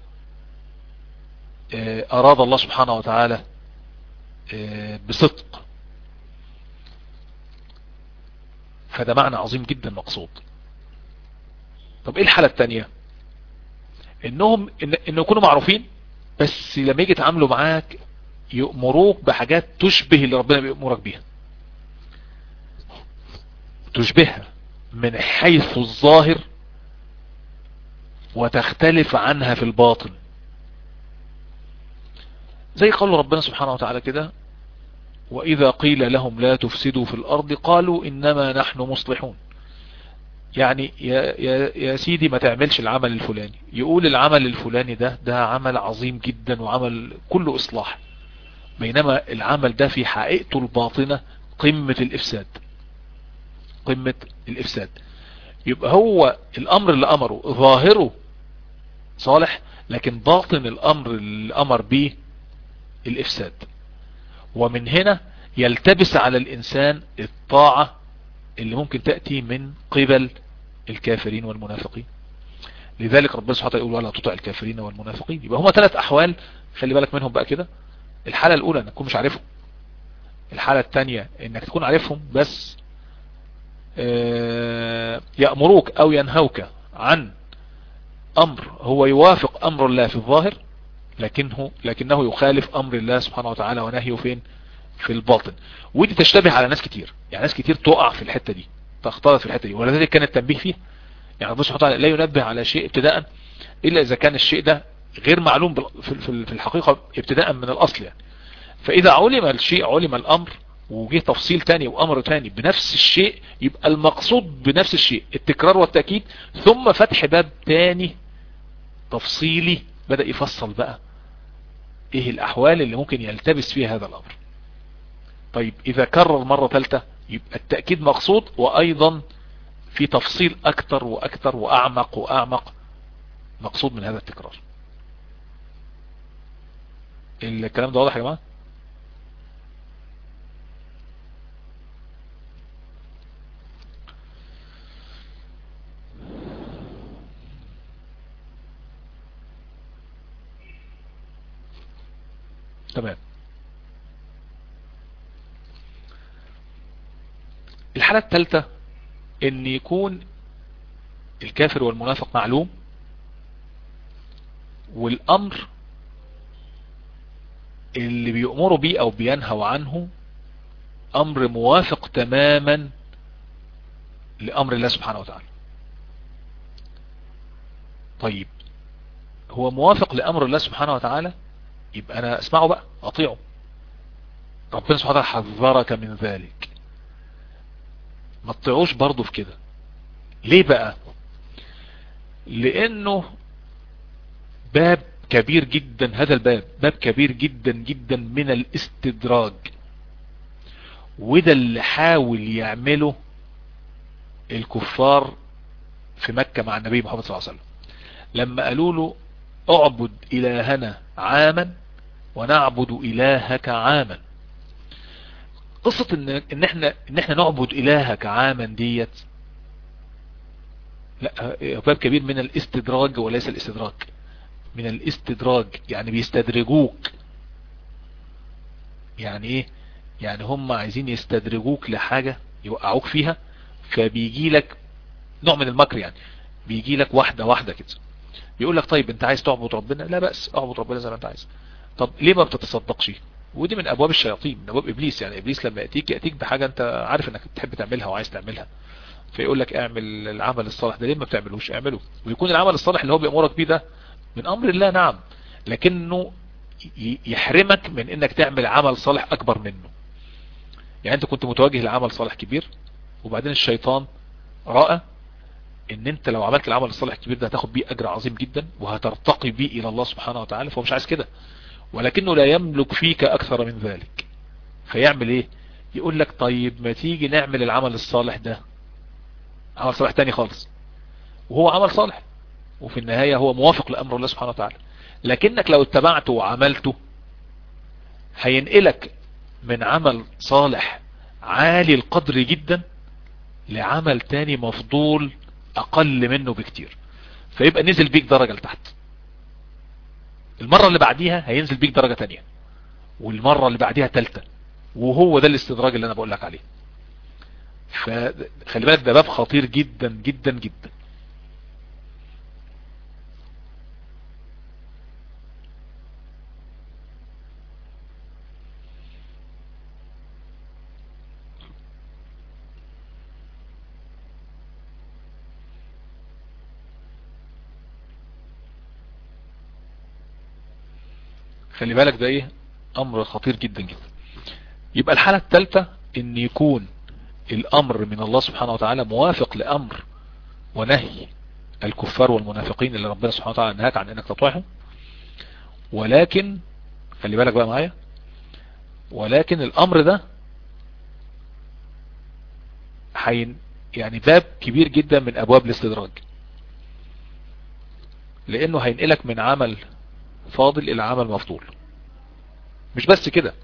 اراد الله سبحانه وتعالى بصدق فده معنى عظيم جدا مقصود طب ايه الحالة التانية انهم إن انه يكونوا معروفين بس لما يجي يتعاملوا معاك يأمروك بحاجات تشبه اللي ربنا بيأمرك بيها تشبهها من حيث الظاهر وتختلف عنها في الباطن زي قول ربنا سبحانه وتعالى كده وإذا قيل لهم لا تفسدوا في الأرض قالوا إنما نحن مصلحون يعني يا, يا, يا سيدي ما تعملش العمل الفلاني يقول العمل الفلاني ده ده عمل عظيم جدا وعمل كله إصلاح بينما العمل ده في حقيقته الباطنة قمة الافساد قمة الافساد يبقى هو الامر اللي امره ظاهره صالح لكن باطن الامر اللي امر به الافساد ومن هنا يلتبس على الانسان الطاعة اللي ممكن تأتي من قبل الكافرين والمنافقين لذلك ربنا سبحانه وتعالى يقول ولا تطع الكافرين والمنافقين يبقى هما ثلاث احوال خلي بالك منهم بقى كده الحالة الاولى انك تكون مش عارفهم الحالة الثانية انك تكون عارفهم بس يأمروك او ينهوك عن امر هو يوافق امر الله في الظاهر لكنه لكنه يخالف امر الله سبحانه وتعالى ونهيه فين في الباطن ودي تشتبه على ناس كتير يعني ناس كتير تقع في الحتة دي تختلط في الحتة دي ولذلك كان التنبيه فيها يعني الله سبحانه وتعالى لا ينبه على شيء ابتداء الا اذا كان الشيء ده غير معلوم في الحقيقة ابتداء من الاصل يعني فاذا علم الشيء علم الامر وجه تفصيل تاني وامر تاني بنفس الشيء يبقى المقصود بنفس الشيء التكرار والتأكيد ثم فتح باب تاني تفصيلي بدأ يفصل بقى ايه الاحوال اللي ممكن يلتبس فيها هذا الامر طيب اذا كرر مرة ثالثة يبقى التأكيد مقصود وايضا في تفصيل اكتر واكتر واعمق واعمق مقصود من هذا التكرار الكلام ده واضح يا جماعة تمام الحالة الثالثة ان يكون الكافر والمنافق معلوم والامر اللي بيأمروا بيه او بينهوا عنه امر موافق تماما لامر الله سبحانه وتعالى طيب هو موافق لامر الله سبحانه وتعالى يبقى انا اسمعه بقى اطيعه ربنا سبحانه وتعالى حذرك من ذلك ما تطيعوش برضه في كده ليه بقى لانه باب كبير جدا هذا الباب باب كبير جدا جدا من الاستدراج وده اللي حاول يعمله الكفار في مكة مع النبي محمد صلى الله عليه وسلم لما قالوا له اعبد الهنا عاما ونعبد الهك عاما قصة ان, إن احنا ان احنا نعبد الهك عاما ديت لا باب كبير من الاستدراج وليس الاستدراك من الاستدراج يعني بيستدرجوك يعني ايه يعني هم عايزين يستدرجوك لحاجة يوقعوك فيها فبيجي لك نوع من المكر يعني بيجي لك واحدة واحدة كده بيقول لك طيب انت عايز تعبد ربنا لا بأس اعبد ربنا زي ما انت عايز طب ليه ما بتتصدقش ودي من ابواب الشياطين من ابواب ابليس يعني ابليس لما ياتيك ياتيك بحاجة انت عارف انك تحب تعملها وعايز تعملها فيقول لك اعمل العمل الصالح ده ليه ما بتعملوش اعمله ويكون العمل الصالح اللي هو بيأمرك بيه ده من امر الله نعم لكنه يحرمك من انك تعمل عمل صالح اكبر منه يعني انت كنت متوجه لعمل صالح كبير وبعدين الشيطان رأى ان انت لو عملت العمل الصالح الكبير ده هتاخد بيه اجر عظيم جدا وهترتقي بيه الى الله سبحانه وتعالى فهو مش عايز كده ولكنه لا يملك فيك اكثر من ذلك فيعمل ايه يقول لك طيب ما تيجي نعمل العمل الصالح ده عمل صالح تاني خالص وهو عمل صالح وفي النهاية هو موافق لأمر الله سبحانه وتعالى لكنك لو اتبعته وعملته هينقلك من عمل صالح عالي القدر جدا لعمل تاني مفضول اقل منه بكتير فيبقى نزل بيك درجة لتحت المرة اللي بعديها هينزل بيك درجة تانية والمرة اللي بعديها تالتة وهو ده الاستدراج اللي انا بقول لك عليه فخلي بالك ده باب خطير جدا جدا جدا خلي بالك ده ايه امر خطير جدا جدا يبقى الحالة الثالثة ان يكون الامر من الله سبحانه وتعالى موافق لامر ونهي الكفار والمنافقين اللي ربنا سبحانه وتعالى نهاك عن انك تطيعهم ولكن خلي بالك بقى معايا ولكن الامر ده حين يعني باب كبير جدا من ابواب الاستدراج لانه هينقلك من عمل فاضل الى عمل مفضول مش بس كده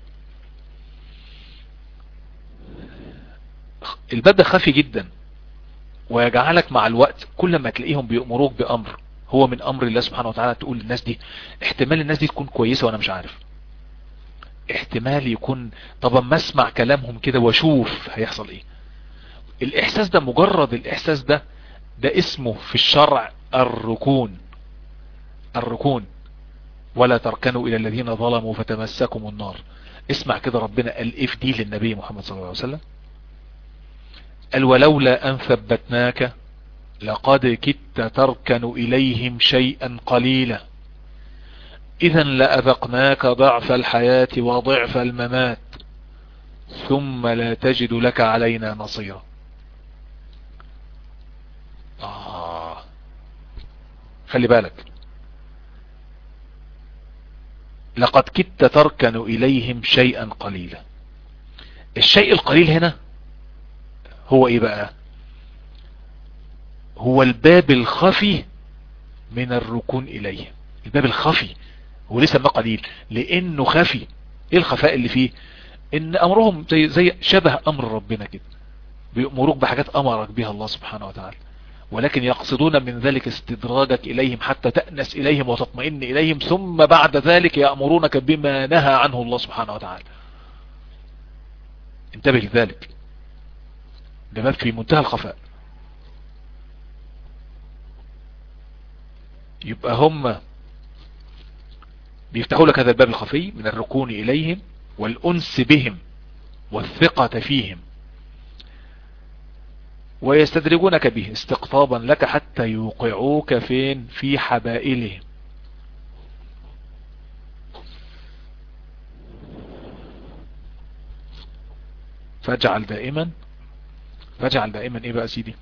الباب ده خفي جدا ويجعلك مع الوقت كل ما تلاقيهم بيأمروك بأمر هو من أمر الله سبحانه وتعالى تقول للناس دي احتمال الناس دي تكون كويسة وأنا مش عارف احتمال يكون طب اما اسمع كلامهم كده واشوف هيحصل ايه الاحساس ده مجرد الاحساس ده ده اسمه في الشرع الركون الركون ولا تركنوا الى الذين ظلموا فتمسكم النار اسمع كده ربنا قال ايه في دي للنبي محمد صلى الله عليه وسلم قال ولولا ان ثبتناك لقد كدت تركن اليهم شيئا قليلا اذا لأذقناك ضعف الحياة وضعف الممات ثم لا تجد لك علينا نصيرا آه. خلي بالك لقد كدت تركن إليهم شيئا قليلا الشيء القليل هنا هو ايه بقى هو الباب الخفي من الركون إليه الباب الخفي هو لسه ما قليل لانه خفي ايه الخفاء اللي فيه ان امرهم زي, زي شبه امر ربنا كده بيأمروك بحاجات امرك بها الله سبحانه وتعالى ولكن يقصدون من ذلك استدراجك اليهم حتى تأنس اليهم وتطمئن اليهم ثم بعد ذلك يأمرونك بما نهى عنه الله سبحانه وتعالى انتبه لذلك ده باب في منتهى الخفاء يبقى هم بيفتحوا لك هذا الباب الخفي من الركون إليهم والأنس بهم والثقة فيهم ويستدرجونك به استقطابا لك حتى يوقعوك فين في حبائلهم فاجعل دائما فاجعل دائما ايه بقى سيدي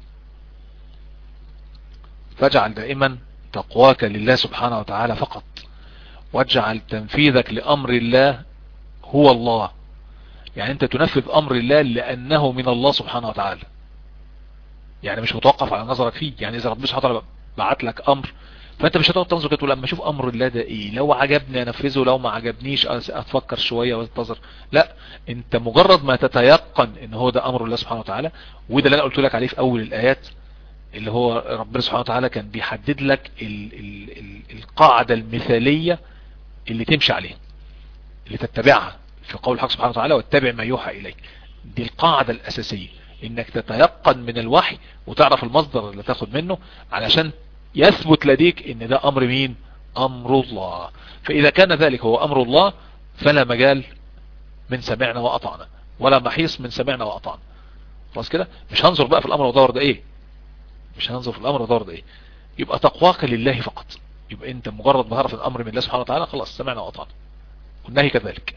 فاجعل دائما تقواك لله سبحانه وتعالى فقط واجعل تنفيذك لأمر الله هو الله يعني انت تنفذ أمر الله لأنه من الله سبحانه وتعالى يعني مش متوقف على نظرك فيه يعني إذا ربنا سبحانه وتعالى بعت لك أمر فانت مش هتقعد تنظر كده تقول لما اشوف امر الله ده ايه لو عجبني انفذه لو ما عجبنيش اتفكر شوية وانتظر لا انت مجرد ما تتيقن ان هو ده امر الله سبحانه وتعالى وده اللي انا قلت لك عليه في اول الايات اللي هو ربنا سبحانه وتعالى كان بيحدد لك ال ال ال القاعدة المثالية اللي تمشي عليها اللي تتبعها في قول الحق سبحانه وتعالى واتبع ما يوحى إليك دي القاعدة الأساسية انك تتيقن من الوحي وتعرف المصدر اللي تاخد منه علشان يثبت لديك ان ده امر مين امر الله فاذا كان ذلك هو امر الله فلا مجال من سمعنا واطعنا ولا محيص من سمعنا واطعنا خلاص كده مش هنظر بقى في الامر ودور ده ايه مش هنظر في الامر ودور ده ايه يبقى تقواك لله فقط يبقى انت مجرد ما تعرف الامر من الله سبحانه وتعالى خلاص سمعنا واطعنا والنهي كذلك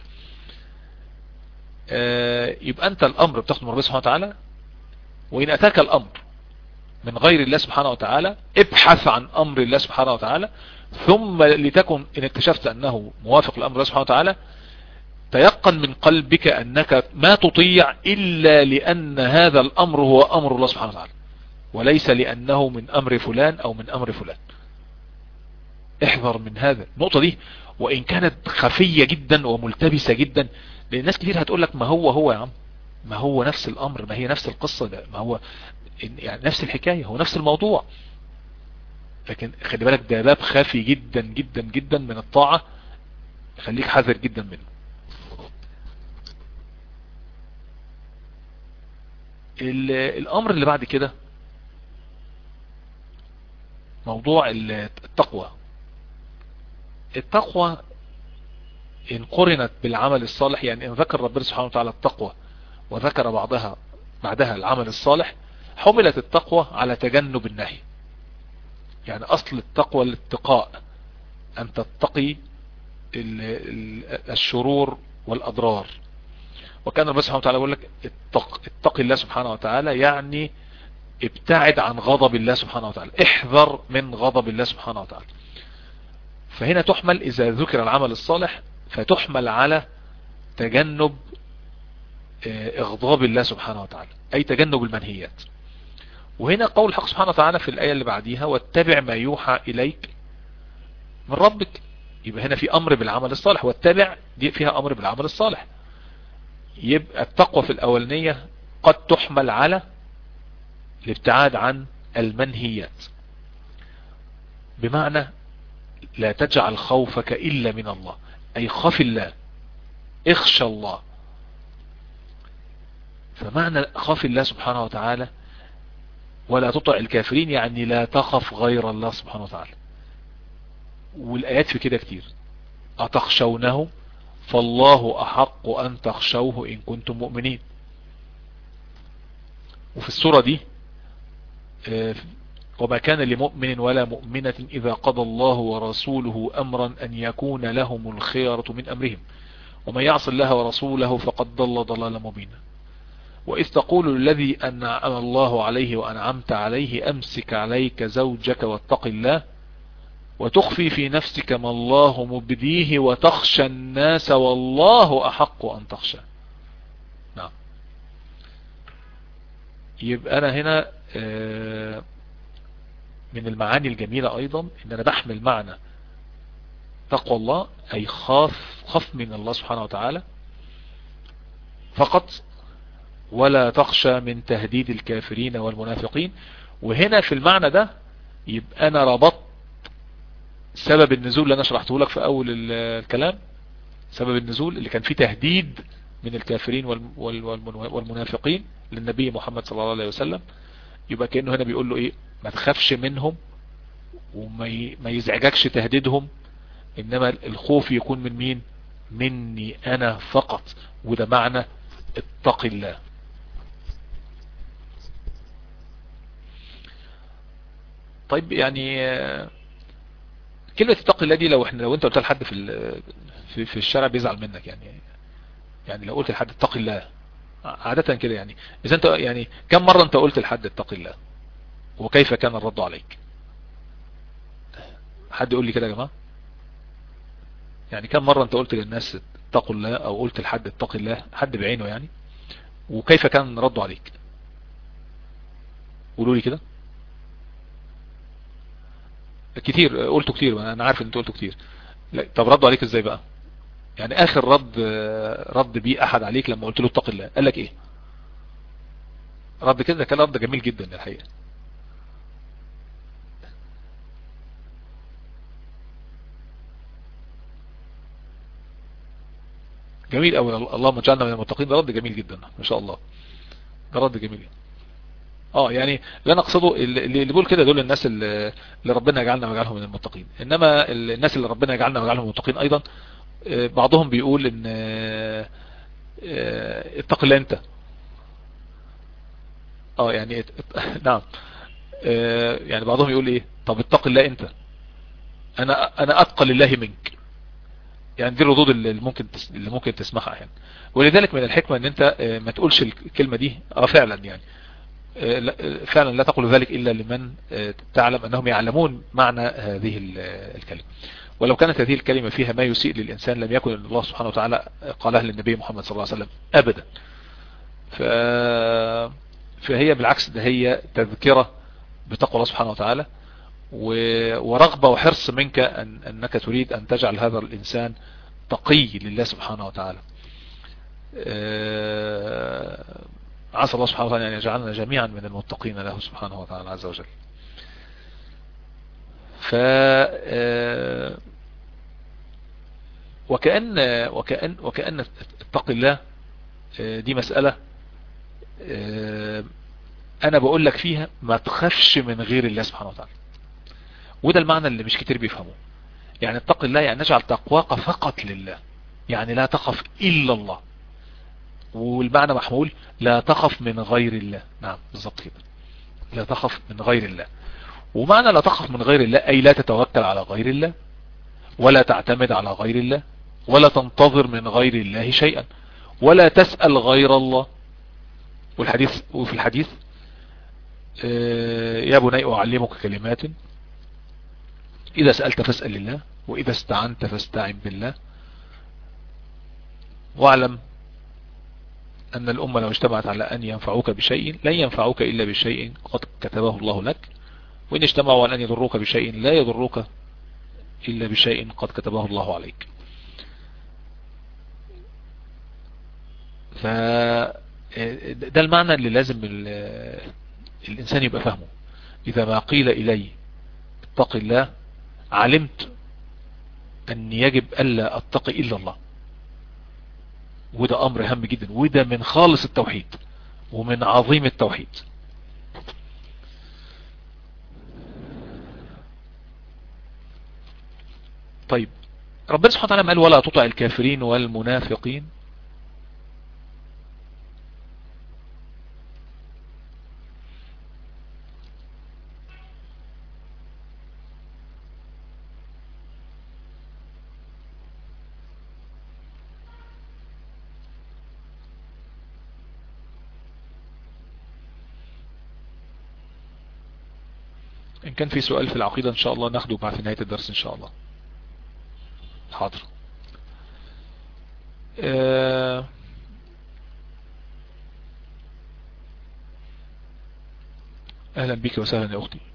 آه يبقى انت الامر بتاخد من ربنا سبحانه وتعالى وان اتاك الامر من غير الله سبحانه وتعالى ابحث عن امر الله سبحانه وتعالى ثم لتكن ان اكتشفت انه موافق لامر الله سبحانه وتعالى تيقن من قلبك انك ما تطيع الا لان هذا الامر هو امر الله سبحانه وتعالى وليس لانه من امر فلان او من امر فلان احذر من هذا النقطة دي وان كانت خفية جدا وملتبسة جدا لان ناس كتير هتقول لك ما هو هو يا عم ما هو نفس الامر ما هي نفس القصة ده ما هو يعني نفس الحكاية هو نفس الموضوع لكن خلي بالك ده باب خافي جدا جدا جدا من الطاعة خليك حذر جدا منه الامر اللي بعد كده موضوع التقوى التقوى ان قرنت بالعمل الصالح يعني ان ذكر ربنا سبحانه وتعالى التقوى وذكر بعضها بعدها العمل الصالح حملت التقوى على تجنب النهي يعني اصل التقوى الاتقاء ان تتقي الشرور والاضرار وكان ربنا سبحانه وتعالى يقول لك اتق, اتق الله سبحانه وتعالى يعني ابتعد عن غضب الله سبحانه وتعالى احذر من غضب الله سبحانه وتعالى فهنا تحمل اذا ذكر العمل الصالح فتحمل على تجنب اغضاب الله سبحانه وتعالى أي تجنب المنهيات وهنا قول الحق سبحانه وتعالى في الآية اللي بعديها واتبع ما يوحى إليك من ربك يبقى هنا في أمر بالعمل الصالح واتبع دي فيها أمر بالعمل الصالح يبقى التقوى في الأولانية قد تحمل على الابتعاد عن المنهيات بمعنى لا تجعل خوفك إلا من الله أي خف الله اخشى الله فمعنى خاف الله سبحانه وتعالى ولا تطع الكافرين يعني لا تخف غير الله سبحانه وتعالى والآيات في كده كتير أتخشونه فالله أحق أن تخشوه إن كنتم مؤمنين وفي السورة دي وما كان لمؤمن ولا مؤمنة إذا قضى الله ورسوله أمرا أن يكون لهم الخيرة من أمرهم ومن يعص الله ورسوله فقد ضل ضلالا مبينا وإذ تقول الذي أنعم الله عليه وأنعمت عليه أمسك عليك زوجك واتق الله وتخفي في نفسك ما الله مبديه وتخشى الناس والله أحق أن تخشى نعم يبقى أنا هنا من المعاني الجميلة أيضا إن أنا بحمل معنى تقوى الله أي خاف خف من الله سبحانه وتعالى فقط ولا تخشى من تهديد الكافرين والمنافقين وهنا في المعنى ده يبقى أنا ربطت سبب النزول اللي أنا شرحته لك في أول الكلام سبب النزول اللي كان فيه تهديد من الكافرين والمنافقين للنبي محمد صلى الله عليه وسلم يبقى كأنه هنا بيقول له ايه ما تخافش منهم وما يزعجكش تهديدهم انما الخوف يكون من مين مني انا فقط وده معنى اتق الله طيب يعني كلمة اتق الله دي لو احنا لو انت قلت لحد في في, في الشارع بيزعل منك يعني يعني لو قلت لحد اتق الله عادة كده يعني اذا انت يعني كم مرة انت قلت لحد اتق الله وكيف كان الرد عليك حد يقول لي كده يا جماعة يعني كم مرة انت قلت للناس اتقوا الله او قلت لحد اتق الله حد بعينه يعني وكيف كان رده عليك قولوا لي كده كتير قلته كتير انا عارف ان انت قلته كتير طب ردوا عليك ازاي بقى يعني اخر رد رد بيه احد عليك لما قلت له اتق الله قال لك ايه رد كده كان رد جميل جدا الحقيقة جميل قوي اللهم اجعلنا من المتقين ده رد جميل جدا ما شاء الله ده رد جميل اه يعني اللي انا اقصده اللي بيقول كده دول الناس اللي ربنا يجعلنا ويجعلهم من المتقين انما الناس اللي ربنا يجعلنا ويجعلهم من المتقين ايضا بعضهم بيقول ان اتق الله انت اه يعني نعم يعني بعضهم يقول ايه طب اتق الله انت انا انا اتقى لله منك يعني دي الردود اللي ممكن اللي ممكن تسمعها يعني ولذلك من الحكمة ان انت ما تقولش الكلمة دي اه فعلا يعني فعلا لا تقول ذلك الا لمن تعلم انهم يعلمون معنى هذه الكلمة ولو كانت هذه الكلمة فيها ما يسيء للإنسان لم يكن الله سبحانه وتعالى قالها للنبي محمد صلى الله عليه وسلم أبدا ف... فهي بالعكس ده هي تذكرة بتقوى الله سبحانه وتعالى و... ورغبة وحرص منك أن... أنك تريد أن تجعل هذا الإنسان تقي لله سبحانه وتعالى عسى الله سبحانه وتعالى أن يجعلنا جميعا من المتقين له سبحانه وتعالى عز وجل ف وكأن وكأن وكأن اتق الله دي مسألة انا بقول لك فيها ما تخافش من غير الله سبحانه وتعالى وده المعنى اللي مش كتير بيفهموه يعني اتق الله يعني نجعل تقواك فقط لله يعني لا تخف الا الله والمعنى محمول لا تخف من غير الله نعم بالظبط كده لا تخف من غير الله ومعنى لا تخف من غير الله أي لا تتوكل على غير الله ولا تعتمد على غير الله ولا تنتظر من غير الله شيئا ولا تسأل غير الله والحديث وفي الحديث يا بني أعلمك كلمات إذا سألت فاسأل الله وإذا استعنت فاستعن بالله واعلم أن الأمة لو اجتمعت على أن ينفعوك بشيء لن ينفعوك إلا بشيء قد كتبه الله لك وإن اجتمعوا على أن يضروك بشيء لا يضروك إلا بشيء قد كتبه الله عليك ف ده المعنى اللي لازم الإنسان يبقى فهمه إذا ما قيل إلي اتق الله علمت أن يجب ألا أتقي إلا الله وده أمر هام جدا وده من خالص التوحيد ومن عظيم التوحيد طيب ربنا سبحانه وتعالى قال ولا تطع الكافرين والمنافقين إن كان في سؤال في العقيدة إن شاء الله ناخده بعد نهاية الدرس إن شاء الله حاضر آه، أهلا بك وسهلا يا أختي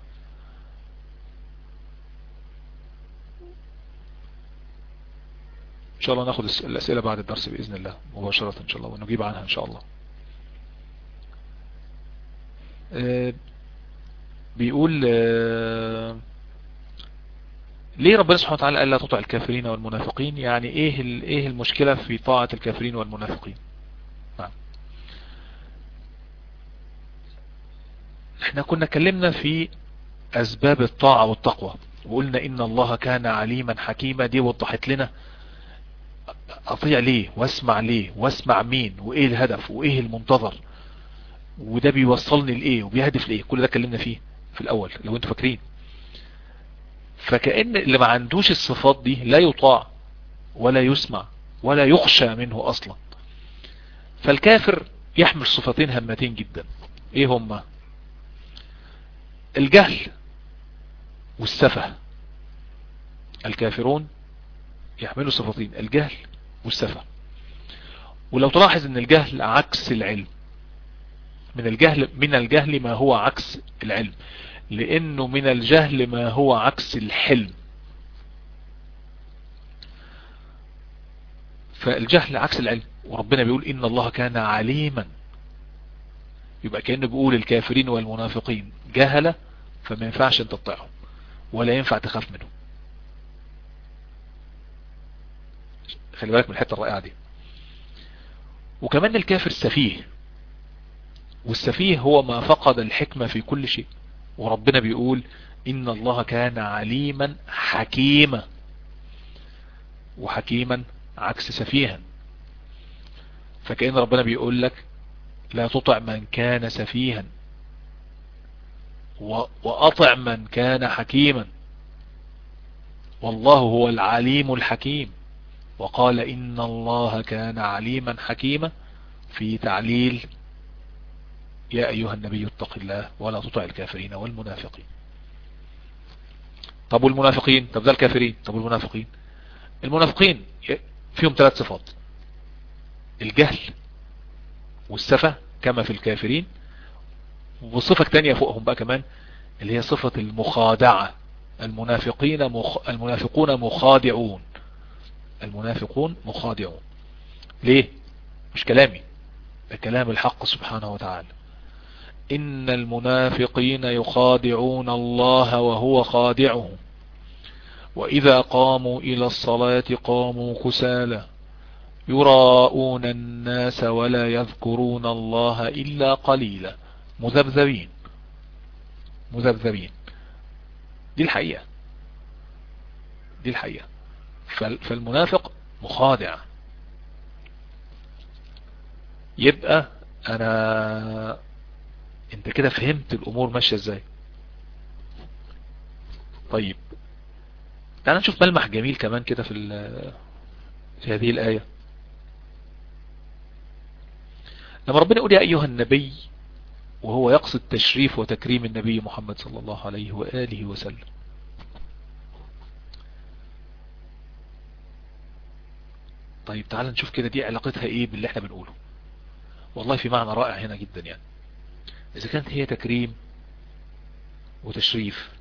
إن شاء الله ناخد الأسئلة بعد الدرس بإذن الله مباشرة إن شاء الله ونجيب عنها إن شاء الله آه، بيقول آه، ليه ربنا سبحانه وتعالى قال لا تطع الكافرين والمنافقين يعني ايه ايه المشكلة في طاعة الكافرين والمنافقين نعم احنا كنا اتكلمنا في اسباب الطاعة والتقوى وقلنا ان الله كان عليما حكيما دي وضحت لنا اطيع ليه واسمع ليه واسمع مين وايه الهدف وايه المنتظر وده بيوصلني لايه وبيهدف لايه كل ده اتكلمنا فيه في الاول لو انتوا فاكرين فكأن اللي ما عندوش الصفات دي لا يطاع ولا يسمع ولا يخشى منه اصلا فالكافر يحمل صفتين هامتين جدا ايه هما الجهل والسفه الكافرون يحملوا صفتين الجهل والسفه ولو تلاحظ ان الجهل عكس العلم من الجهل من الجهل ما هو عكس العلم لانه من الجهل ما هو عكس الحلم فالجهل عكس العلم وربنا بيقول ان الله كان عليما يبقى كأنه بيقول الكافرين والمنافقين جهلة فما ينفعش انت تطيعهم ولا ينفع تخاف منهم خلي بالك من الحتة الرائعة دي وكمان الكافر سفيه والسفيه هو ما فقد الحكمة في كل شيء وربنا بيقول إن الله كان عليما حكيما وحكيما عكس سفيها فكأن ربنا بيقول لك لا تطع من كان سفيها وأطع من كان حكيما والله هو العليم الحكيم وقال إن الله كان عليما حكيما في تعليل يا أيها النبي اتق الله ولا تطع الكافرين والمنافقين طب والمنافقين طب ده الكافرين طب والمنافقين المنافقين فيهم ثلاث صفات الجهل والسفة كما في الكافرين وصفة تانية فوقهم بقى كمان اللي هي صفة المخادعة المنافقين مخ... المنافقون مخادعون المنافقون مخادعون ليه مش كلامي ده كلام الحق سبحانه وتعالى إن المنافقين يخادعون الله وهو خادعهم وإذا قاموا إلى الصلاة قاموا كسالا يراءون الناس ولا يذكرون الله إلا قليلا مذبذبين مذبذبين دي الحقيقة دي الحقيقة فالمنافق مخادع يبقى انا انت كده فهمت الامور ماشية ازاي طيب تعال نشوف ملمح جميل كمان كده في في هذه الآية لما ربنا يقول يا أيها النبي وهو يقصد تشريف وتكريم النبي محمد صلى الله عليه وآله وسلم طيب تعال نشوف كده دي علاقتها ايه باللي احنا بنقوله والله في معنى رائع هنا جدا يعني إذا كانت هي تكريم وتشريف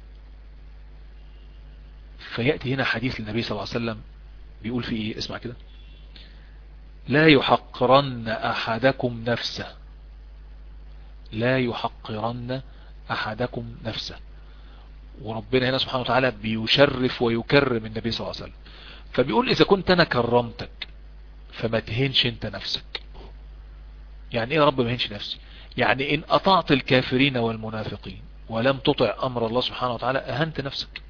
فيأتي هنا حديث للنبي صلى الله عليه وسلم بيقول فيه ايه اسمع كده لا يحقرن أحدكم نفسه لا يحقرن أحدكم نفسه وربنا هنا سبحانه وتعالى بيشرف ويكرم النبي صلى الله عليه وسلم فبيقول إذا كنت أنا كرمتك فما تهنش انت نفسك يعني ايه يا رب ما هنش نفسي يعني ان اطعت الكافرين والمنافقين ولم تطع امر الله سبحانه وتعالى اهنت نفسك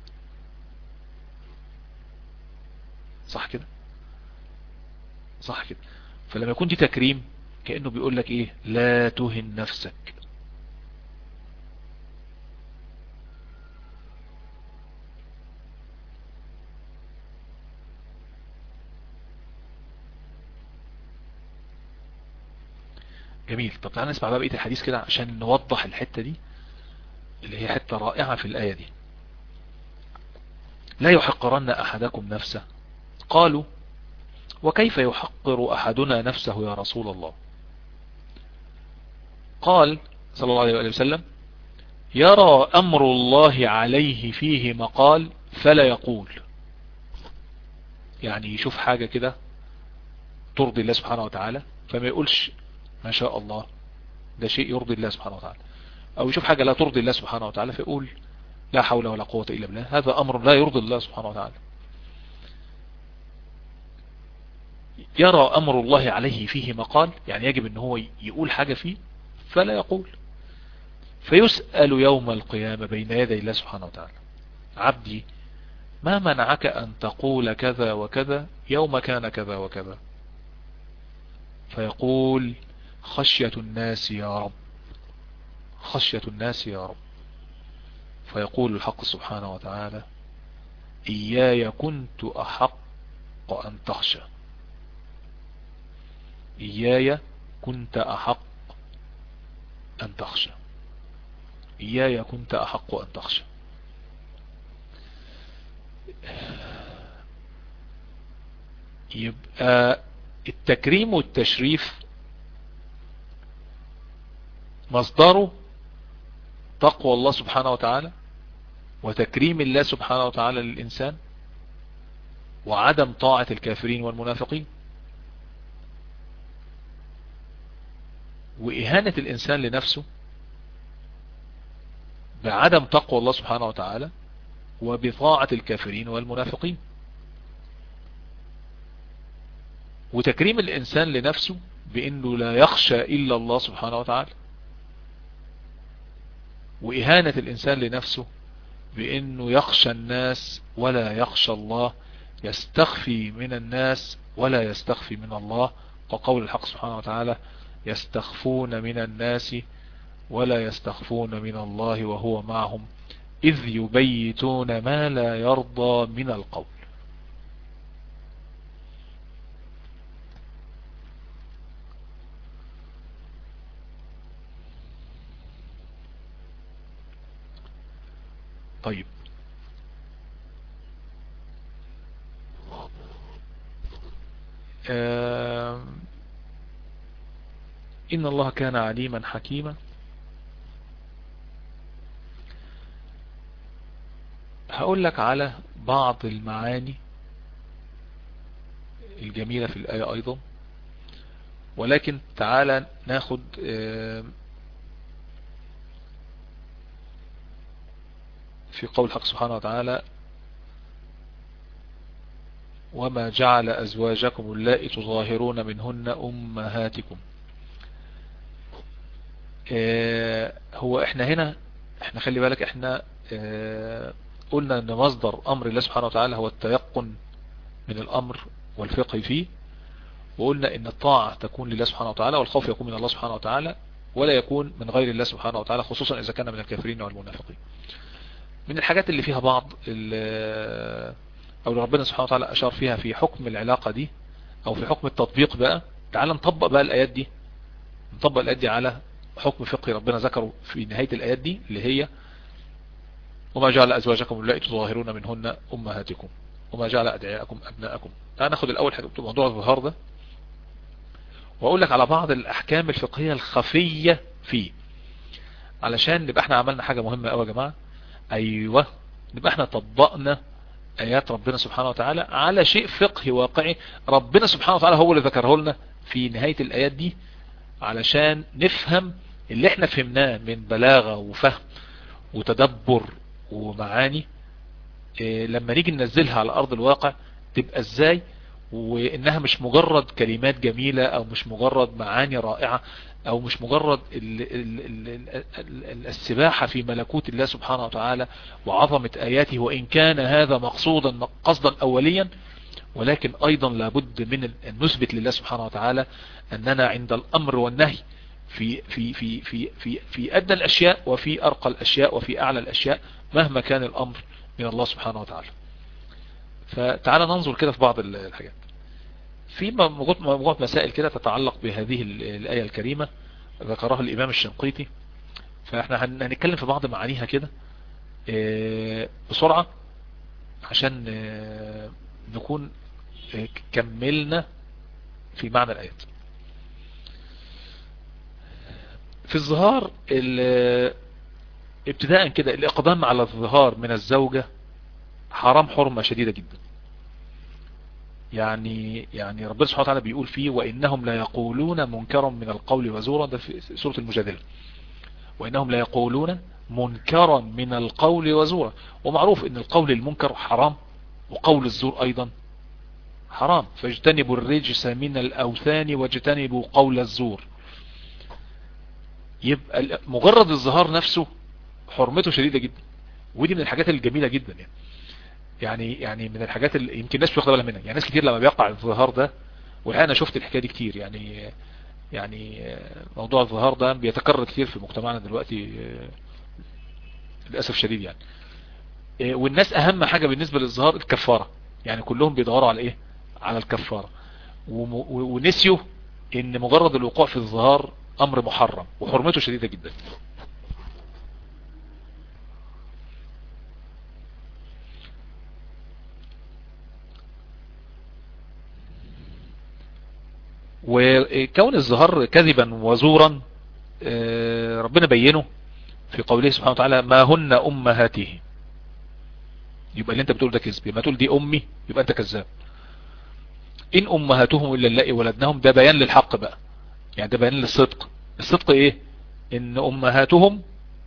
صح كده صح كده فلما يكون دي تكريم كأنه بيقول لك ايه لا تهن نفسك جميل طب تعالى نسمع بقى بقية الحديث كده عشان نوضح الحتة دي اللي هي حتة رائعة في الآية دي لا يحقرن أحدكم نفسه قالوا وكيف يحقر أحدنا نفسه يا رسول الله قال صلى الله عليه وسلم يرى أمر الله عليه فيه مقال فلا يقول يعني يشوف حاجة كده ترضي الله سبحانه وتعالى فما يقولش ما شاء الله ده شيء يرضي الله سبحانه وتعالى او يشوف حاجة لا ترضي الله سبحانه وتعالى فيقول لا حول ولا قوة الا بالله هذا امر لا يرضي الله سبحانه وتعالى يرى امر الله عليه فيه مقال يعني يجب ان هو يقول حاجة فيه فلا يقول فيسأل يوم القيامة بين يدي الله سبحانه وتعالى عبدي ما منعك ان تقول كذا وكذا يوم كان كذا وكذا فيقول خشية الناس يا رب خشية الناس يا رب فيقول الحق سبحانه وتعالى إياي كنت أحق أن تخشى إياي كنت أحق أن تخشى إياي كنت أحق أن تخشى يبقى التكريم والتشريف مصدره تقوى الله سبحانه وتعالى وتكريم الله سبحانه وتعالى للإنسان وعدم طاعة الكافرين والمنافقين وإهانة الإنسان لنفسه بعدم تقوى الله سبحانه وتعالى وبطاعة الكافرين والمنافقين وتكريم الإنسان لنفسه بأنه لا يخشى إلا الله سبحانه وتعالى وإهانة الإنسان لنفسه بأنه يخشى الناس ولا يخشى الله يستخفي من الناس ولا يستخفي من الله وقول الحق سبحانه وتعالى يستخفون من الناس ولا يستخفون من الله وهو معهم إذ يبيتون ما لا يرضى من القول طيب إن الله كان عليما حكيما هقول لك على بعض المعاني الجميلة في الآية أيضا ولكن تعالى ناخد في قول الحق سبحانه وتعالى وما جعل أزواجكم اللائي تظاهرون منهن أمهاتكم اه هو احنا هنا احنا خلي بالك احنا اه قلنا ان مصدر امر الله سبحانه وتعالى هو التيقن من الامر والفقه فيه وقلنا ان الطاعة تكون لله سبحانه وتعالى والخوف يكون من الله سبحانه وتعالى ولا يكون من غير الله سبحانه وتعالى خصوصا اذا كان من الكافرين والمنافقين من الحاجات اللي فيها بعض او اللي ربنا سبحانه وتعالى اشار فيها في حكم العلاقة دي او في حكم التطبيق بقى تعال نطبق بقى الايات دي نطبق الايات دي على حكم فقهي ربنا ذكره في نهاية الايات دي اللي هي وما جعل ازواجكم اللائي تظاهرون منهن امهاتكم وما جعل ادعياءكم ابناءكم تعال ناخد الاول حاجة موضوع الظهار ده واقول لك على بعض الاحكام الفقهية الخفية فيه علشان نبقى احنا عملنا حاجة مهمة قوي يا جماعة ايوه نبقى احنا طبقنا ايات ربنا سبحانه وتعالى على شيء فقهي واقعي ربنا سبحانه وتعالى هو اللي ذكره لنا في نهاية الايات دي علشان نفهم اللي احنا فهمناه من بلاغة وفهم وتدبر ومعاني إيه لما نيجي ننزلها على ارض الواقع تبقى ازاي وانها مش مجرد كلمات جميلة او مش مجرد معاني رائعة او مش مجرد ال ال ال ال السباحة في ملكوت الله سبحانه وتعالى وعظمة اياته وان كان هذا مقصودا قصدا اوليا ولكن ايضا لابد من ان نثبت لله سبحانه وتعالى اننا عند الامر والنهي في في في في في في ادنى الاشياء وفي ارقى الاشياء وفي اعلى الاشياء مهما كان الامر من الله سبحانه وتعالى فتعالى ننظر كده في بعض الحاجات في مجموعة مسائل كده تتعلق بهذه الآية الكريمة ذكرها الإمام الشنقيطي فاحنا هنتكلم في بعض معانيها كده بسرعة عشان نكون كملنا في معنى الآيات في الظهار ابتداء كده الإقدام على الظهار من الزوجة حرام حرمة شديدة جدا يعني يعني ربنا سبحانه وتعالى بيقول فيه وإنهم لا يقولون منكرا من القول وزورا ده في سورة المجادلة وإنهم لا يقولون منكرا من القول وزورا ومعروف ان القول المنكر حرام وقول الزور ايضا حرام فاجتنبوا الرجس من الاوثان واجتنبوا قول الزور يبقى مجرد الظهار نفسه حرمته شديدة جدا ودي من الحاجات الجميلة جدا يعني يعني يعني من الحاجات اللي يمكن الناس بتاخد بالها منها يعني ناس كتير لما بيقع الظهار ده والحقيقه انا شفت الحكايه دي كتير يعني يعني موضوع الظهار ده بيتكرر كتير في مجتمعنا دلوقتي للاسف شديد يعني والناس اهم حاجه بالنسبه للظهار الكفاره يعني كلهم بيدوروا على ايه على الكفاره ونسيوا ان مجرد الوقوع في الظهار امر محرم وحرمته شديده جدا وكون الظهر كذبا وزورا ربنا بينه في قوله سبحانه وتعالى ما هن امهاته يبقى اللي انت بتقول ده كذب يبقى تقول دي امي يبقى انت كذاب ان امهاتهم الا اللائي ولدناهم ده بيان للحق بقى يعني ده بيان للصدق الصدق ايه ان امهاتهم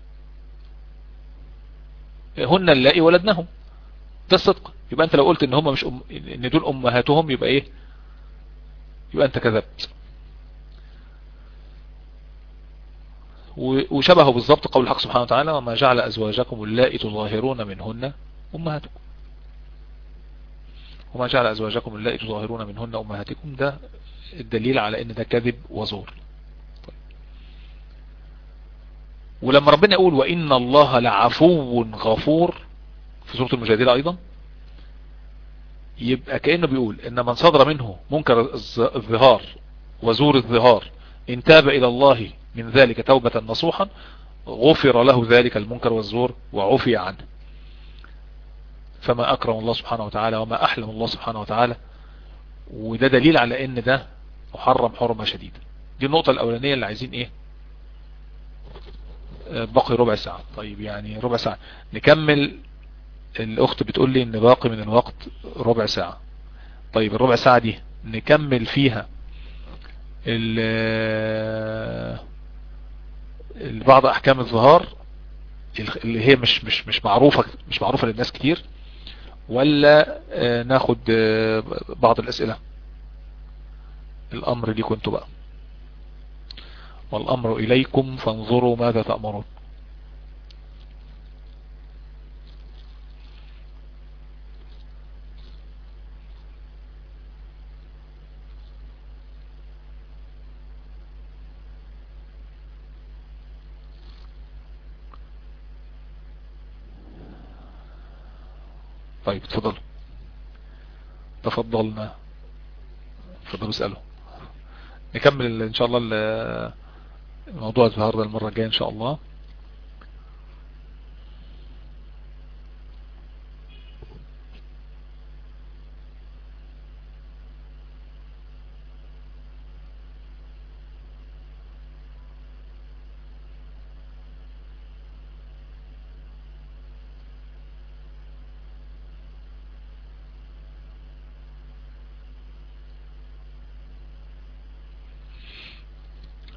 هن اللائي ولدناهم ده الصدق يبقى انت لو قلت ان هم مش أم... ان دول امهاتهم يبقى ايه يبقى انت كذبت وشبهه بالضبط قول الحق سبحانه وتعالى وما جعل أزواجكم اللائي تظاهرون منهن أمهاتكم وما جعل أزواجكم اللائي تظاهرون منهن أمهاتكم ده الدليل على ان ده كذب وزور طيب. ولما ربنا يقول وإن الله لعفو غفور في سورة المجادلة أيضا يبقى كأنه بيقول ان من صدر منه منكر الظهار وزور الظهار ان تاب الى الله من ذلك توبة نصوحا غفر له ذلك المنكر والزور وعفي عنه فما اكرم الله سبحانه وتعالى وما احلم الله سبحانه وتعالى وده دليل على ان ده محرم حرمة شديدة دي النقطة الاولانية اللي عايزين ايه باقي ربع ساعة طيب يعني ربع ساعة نكمل الاخت بتقول لي ان باقي من الوقت ربع ساعة طيب الربع ساعة دي نكمل فيها بعض احكام الظهار اللي هي مش مش مش معروفة مش معروفة للناس كتير ولا ناخد بعض الاسئلة الامر ليكم انتوا بقى والامر اليكم فانظروا ماذا تأمرون طيب تفضلوا تفضلنا تفضلوا اسألوا نكمل ان شاء الله موضوع الظهر ده المرة الجاية ان شاء الله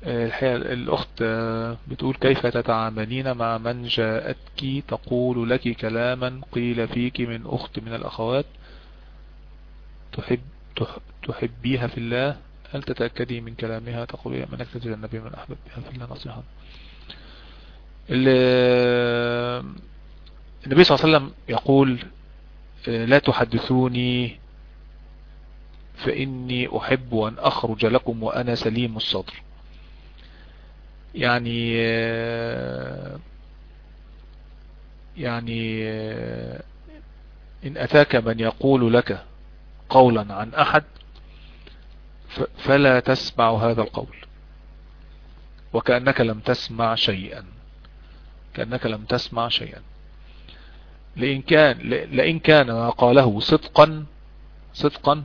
الحقيقة الأخت بتقول كيف تتعاملين مع من جاءتك تقول لك كلاما قيل فيك من أخت من الأخوات تحب تحبيها في الله هل تتأكدي من كلامها تقولي من أكتد النبي من أحببها في الله نصيحا النبي صلى الله عليه وسلم يقول لا تحدثوني فإني أحب أن أخرج لكم وأنا سليم الصدر يعني يعني إن أتاك من يقول لك قولا عن أحد فلا تسمع هذا القول وكأنك لم تسمع شيئا كأنك لم تسمع شيئا لإن كان, لإن كان ما قاله صدقا صدقا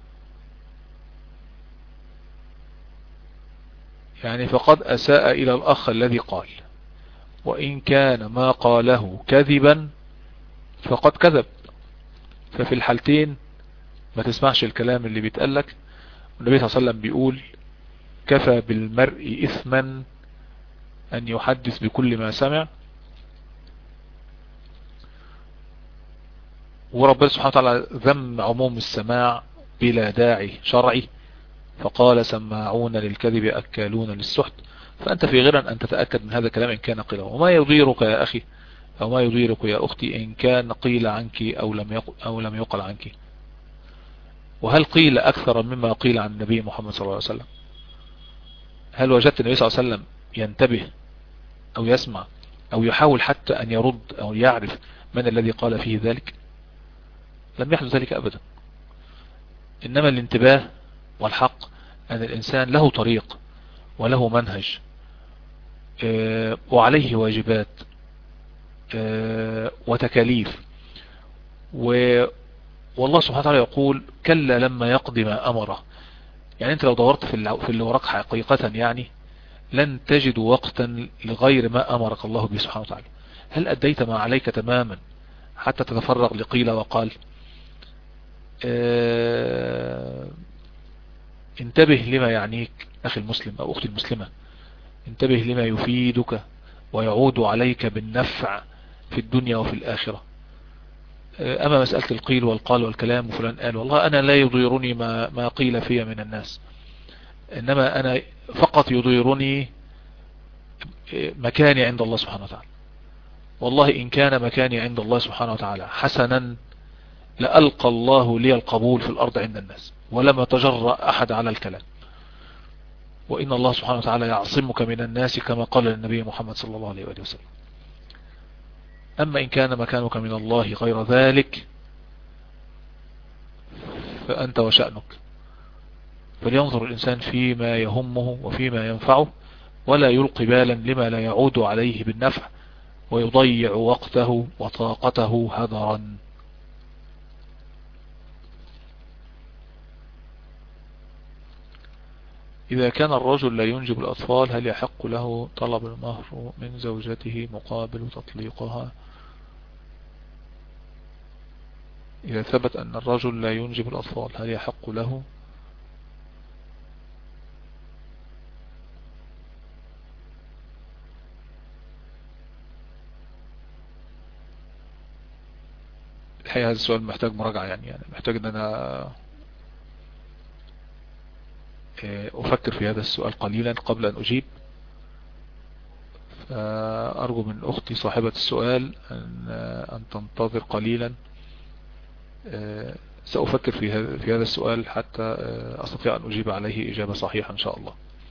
يعني فقد أساء إلى الأخ الذي قال وإن كان ما قاله كذبا فقد كذب ففي الحالتين ما تسمعش الكلام اللي بيتقالك النبي صلى الله عليه وسلم بيقول كفى بالمرء إثما أن يحدث بكل ما سمع وربنا سبحانه وتعالى ذم عموم السماع بلا داعي شرعي فقال سماعون للكذب أكالون للسحت فأنت في غير أن تتأكد من هذا الكلام إن كان قيل وما يضيرك يا أخي أو ما يضيرك يا أختي إن كان قيل عنك أو لم يقل, أو لم يقل عنك وهل قيل أكثر مما قيل عن النبي محمد صلى الله عليه وسلم هل وجدت النبي صلى الله عليه وسلم ينتبه أو يسمع أو يحاول حتى أن يرد أو يعرف من الذي قال فيه ذلك لم يحدث ذلك أبدا إنما الانتباه والحق أن الإنسان له طريق وله منهج آه، وعليه واجبات آه، وتكاليف والله سبحانه وتعالى يقول كلا لما يقضي ما أمره يعني انت لو دورت في اللي وراك حقيقة يعني لن تجد وقتا لغير ما أمرك الله به سبحانه وتعالى هل أديت ما عليك تماما حتى تتفرغ لقيل وقال اه انتبه لما يعنيك أخي المسلم أو أختي المسلمة انتبه لما يفيدك ويعود عليك بالنفع في الدنيا وفي الآخرة أما مسألة القيل والقال والكلام وفلان قال والله أنا لا يضيرني ما, ما قيل في من الناس إنما أنا فقط يضيرني مكاني عند الله سبحانه وتعالى والله إن كان مكاني عند الله سبحانه وتعالى حسنا لألقى الله لي القبول في الأرض عند الناس ولم يتجرأ أحد على الكلام وإن الله سبحانه وتعالى يعصمك من الناس كما قال النبي محمد صلى الله عليه وسلم أما إن كان مكانك من الله غير ذلك فأنت وشأنك فلينظر الإنسان فيما يهمه وفيما ينفعه ولا يلقي بالا لما لا يعود عليه بالنفع ويضيع وقته وطاقته هدرا إذا كان الرجل لا ينجب الأطفال هل يحق له طلب المهر من زوجته مقابل تطليقها إذا ثبت أن الرجل لا ينجب الأطفال هل يحق له الحقيقة هذا السؤال محتاج مراجعة يعني, يعني محتاج ان انا آه، افكر في هذا السؤال قليلا قبل ان اجيب فارجو من اختي صاحبة السؤال ان, أن تنتظر قليلا آه، سأفكر في هذا في هذا السؤال حتى آه، أستطيع أن أجيب عليه إجابة صحيحة إن شاء الله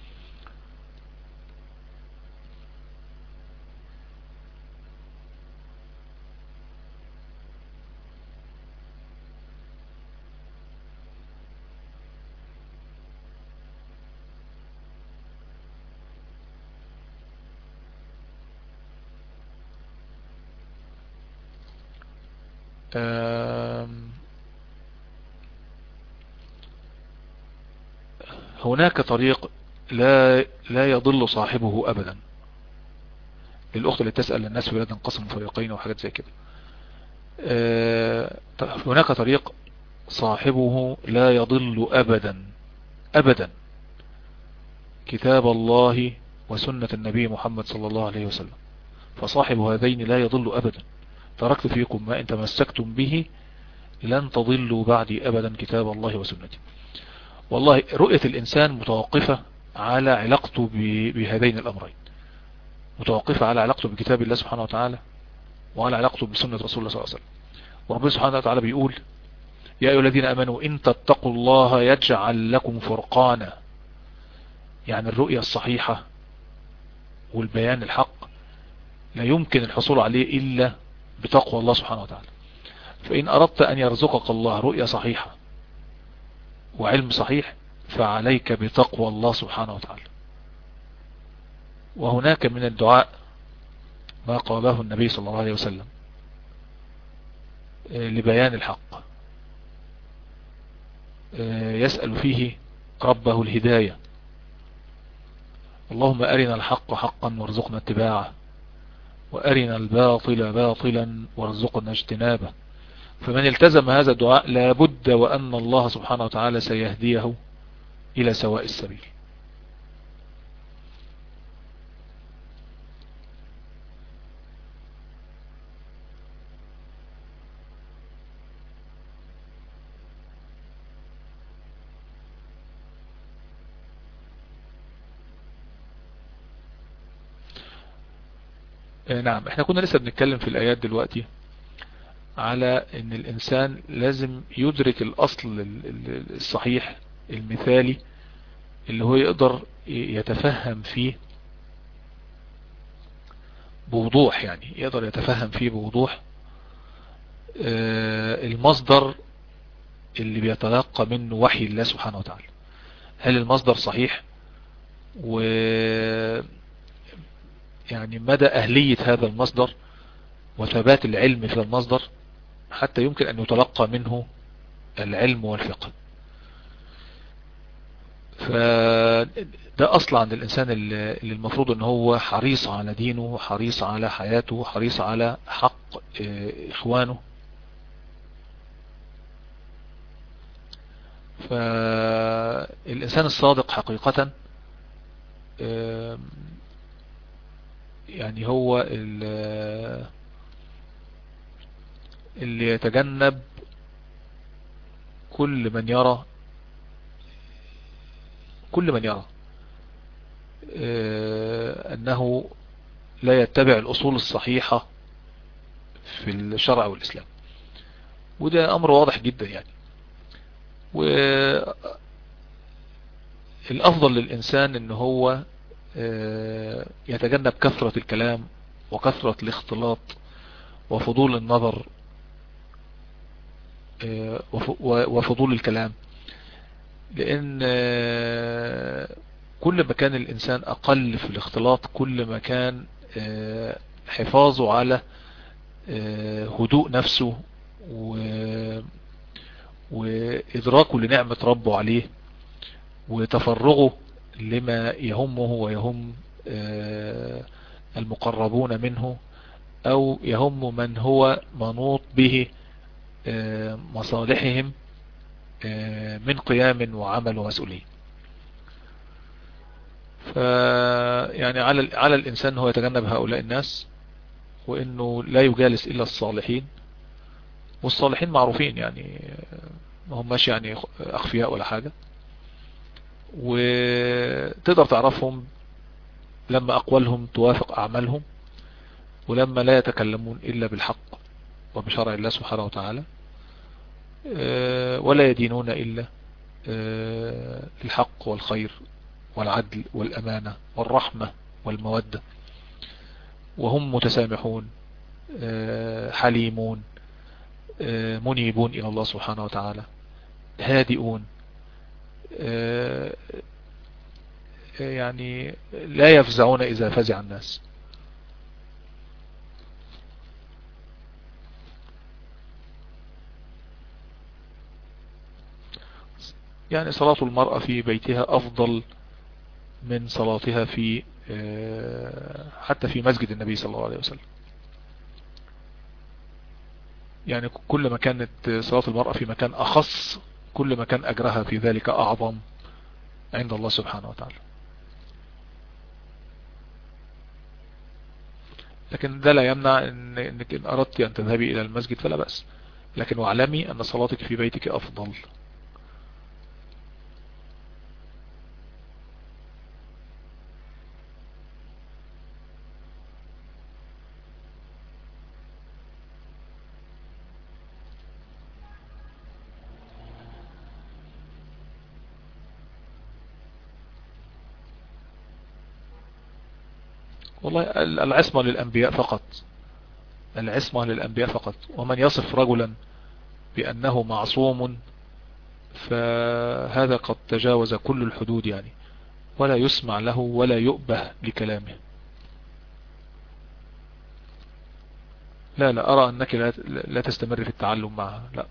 هناك طريق لا لا يضل صاحبه ابدا للاخت اللي تسأل الناس في بلاد انقسموا فريقين وحاجات زي كده آه، هناك طريق صاحبه لا يضل ابدا ابدا كتاب الله وسنة النبي محمد صلى الله عليه وسلم فصاحب هذين لا يضل أبدا تركت فيكم ما إن تمسكتم به لن تضلوا بعدي أبدا كتاب الله وسنتي والله رؤية الإنسان متوقفة على علاقته بهذين الأمرين متوقفة على علاقته بكتاب الله سبحانه وتعالى وعلى علاقته بسنة رسول الله صلى الله عليه وسلم وربنا سبحانه وتعالى بيقول يا أيها الذين أمنوا إن تتقوا الله يجعل لكم فرقانا يعني الرؤية الصحيحة والبيان الحق لا يمكن الحصول عليه إلا بتقوى الله سبحانه وتعالى فإن أردت أن يرزقك الله رؤية صحيحة وعلم صحيح فعليك بتقوى الله سبحانه وتعالى وهناك من الدعاء ما قاله النبي صلى الله عليه وسلم لبيان الحق يسأل فيه ربه الهداية اللهم أرنا الحق حقا وارزقنا اتباعه وأرنا الباطل باطلا وارزقنا اجتنابه فمن التزم هذا الدعاء لابد وأن الله سبحانه وتعالى سيهديه إلى سواء السبيل نعم احنا كنا لسه بنتكلم في الآيات دلوقتي على ان الانسان لازم يدرك الاصل الصحيح المثالي اللي هو يقدر يتفهم فيه بوضوح يعني يقدر يتفهم فيه بوضوح المصدر اللي بيتلقى منه وحي الله سبحانه وتعالى هل المصدر صحيح و يعني مدى أهلية هذا المصدر وثبات العلم في المصدر حتى يمكن أن يتلقى منه العلم والفقه فده أصل عند الإنسان اللي المفروض أن هو حريص على دينه حريص على حياته حريص على حق إخوانه فالإنسان الصادق حقيقة يعني هو اللي يتجنب كل من يرى كل من يرى أنه لا يتبع الأصول الصحيحة في الشرع والإسلام وده أمر واضح جدا يعني والأفضل للإنسان أنه هو يتجنب كثرة الكلام وكثرة الاختلاط وفضول النظر وفضول الكلام لان كل ما كان الانسان اقل في الاختلاط كل ما كان حفاظه على هدوء نفسه وادراكه لنعمة ربه عليه وتفرغه لما يهمه ويهم المقربون منه او يهم من هو منوط به مصالحهم من قيام وعمل ومسؤولية يعني على على الانسان هو يتجنب هؤلاء الناس وانه لا يجالس الا الصالحين والصالحين معروفين يعني ما هماش يعني اخفياء ولا حاجة وتقدر تعرفهم لما اقوالهم توافق اعمالهم ولما لا يتكلمون الا بالحق وبشرع الله سبحانه وتعالى ولا يدينون إلا الحق والخير والعدل والأمانة والرحمة والمودة وهم متسامحون حليمون منيبون إلى الله سبحانه وتعالى هادئون يعني لا يفزعون إذا فزع الناس يعني صلاة المرأة في بيتها أفضل من صلاتها في حتى في مسجد النبي صلى الله عليه وسلم يعني كل ما كانت صلاة المرأة في مكان أخص كل ما كان أجرها في ذلك أعظم عند الله سبحانه وتعالى لكن ده لا يمنع إن انك ان اردت ان تذهبي الى المسجد فلا بأس لكن واعلمي ان صلاتك في بيتك افضل والله العصمة للأنبياء فقط العصمة للأنبياء فقط ومن يصف رجلا بأنه معصوم فهذا قد تجاوز كل الحدود يعني ولا يسمع له ولا يؤبه لكلامه لا لا أرى أنك لا, لا تستمر في التعلم معها لا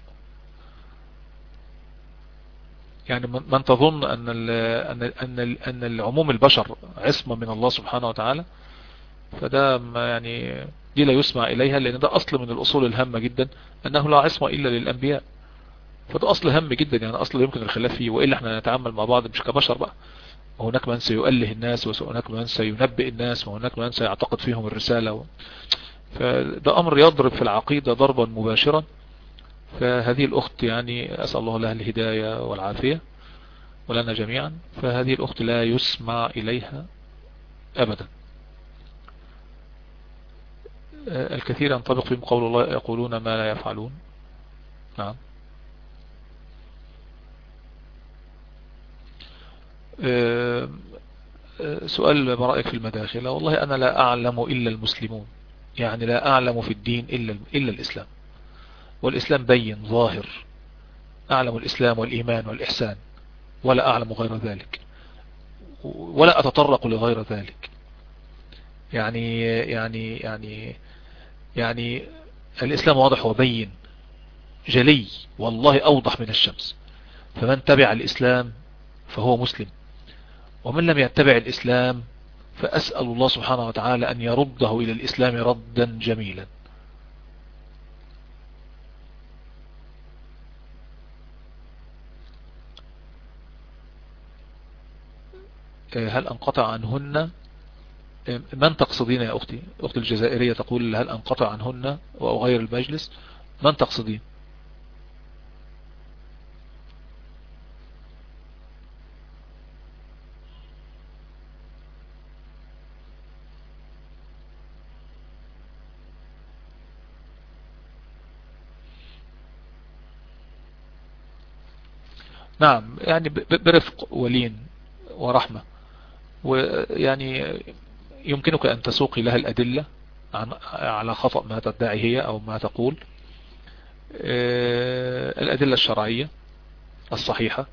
يعني من تظن أن أن أن أن العموم البشر عصمة من الله سبحانه وتعالى فده ما يعني دي لا يسمع إليها لأن ده أصل من الأصول الهامة جدا أنه لا عصمة إلا للأنبياء فده أصل هام جدا يعني أصل يمكن الخلاف فيه وإلا احنا نتعامل مع بعض مش كبشر بقى وهناك من سيؤله الناس وهناك من سينبئ الناس وهناك من سيعتقد فيهم الرسالة و... فده أمر يضرب في العقيدة ضربا مباشرا فهذه الأخت يعني أسأل الله لها الهداية والعافية ولنا جميعا فهذه الأخت لا يسمع إليها أبدا الكثير ينطبق فيهم قول الله يقولون ما لا يفعلون نعم سؤال ما رأيك في المداخل والله أنا لا أعلم إلا المسلمون يعني لا أعلم في الدين إلا, إلا الإسلام والإسلام بين ظاهر أعلم الإسلام والإيمان والإحسان ولا أعلم غير ذلك ولا أتطرق لغير ذلك يعني يعني يعني يعني الإسلام واضح وبين جلي والله أوضح من الشمس فمن تبع الإسلام فهو مسلم ومن لم يتبع الإسلام فأسأل الله سبحانه وتعالى أن يرده إلى الإسلام ردا جميلا هل انقطع عنهن من تقصدين يا أختي أختي الجزائرية تقول هل انقطع عنهن وأغير المجلس من تقصدين نعم يعني برفق ولين ورحمة ويعني يمكنك أن تسوقي لها الأدلة على خطأ ما تدعي هي أو ما تقول آه، الأدلة الشرعية الصحيحة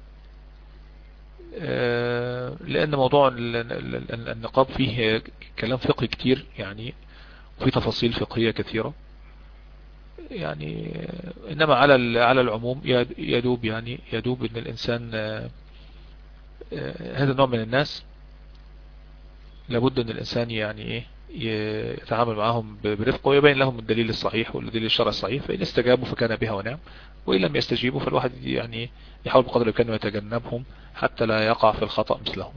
آه، لأن موضوع النقاب فيه كلام فقهي كتير يعني وفي تفاصيل فقهية كثيرة يعني إنما على على العموم يدوب يعني يدوب إن الإنسان آه، هذا النوع من الناس لابد ان الانسان يعني ايه يتعامل معهم برفق ويبين لهم الدليل الصحيح والدليل الشرع الصحيح فإن استجابوا فكان بها ونعم وإن لم يستجيبوا فالواحد يعني يحاول بقدر الإمكان يتجنبهم حتى لا يقع في الخطأ مثلهم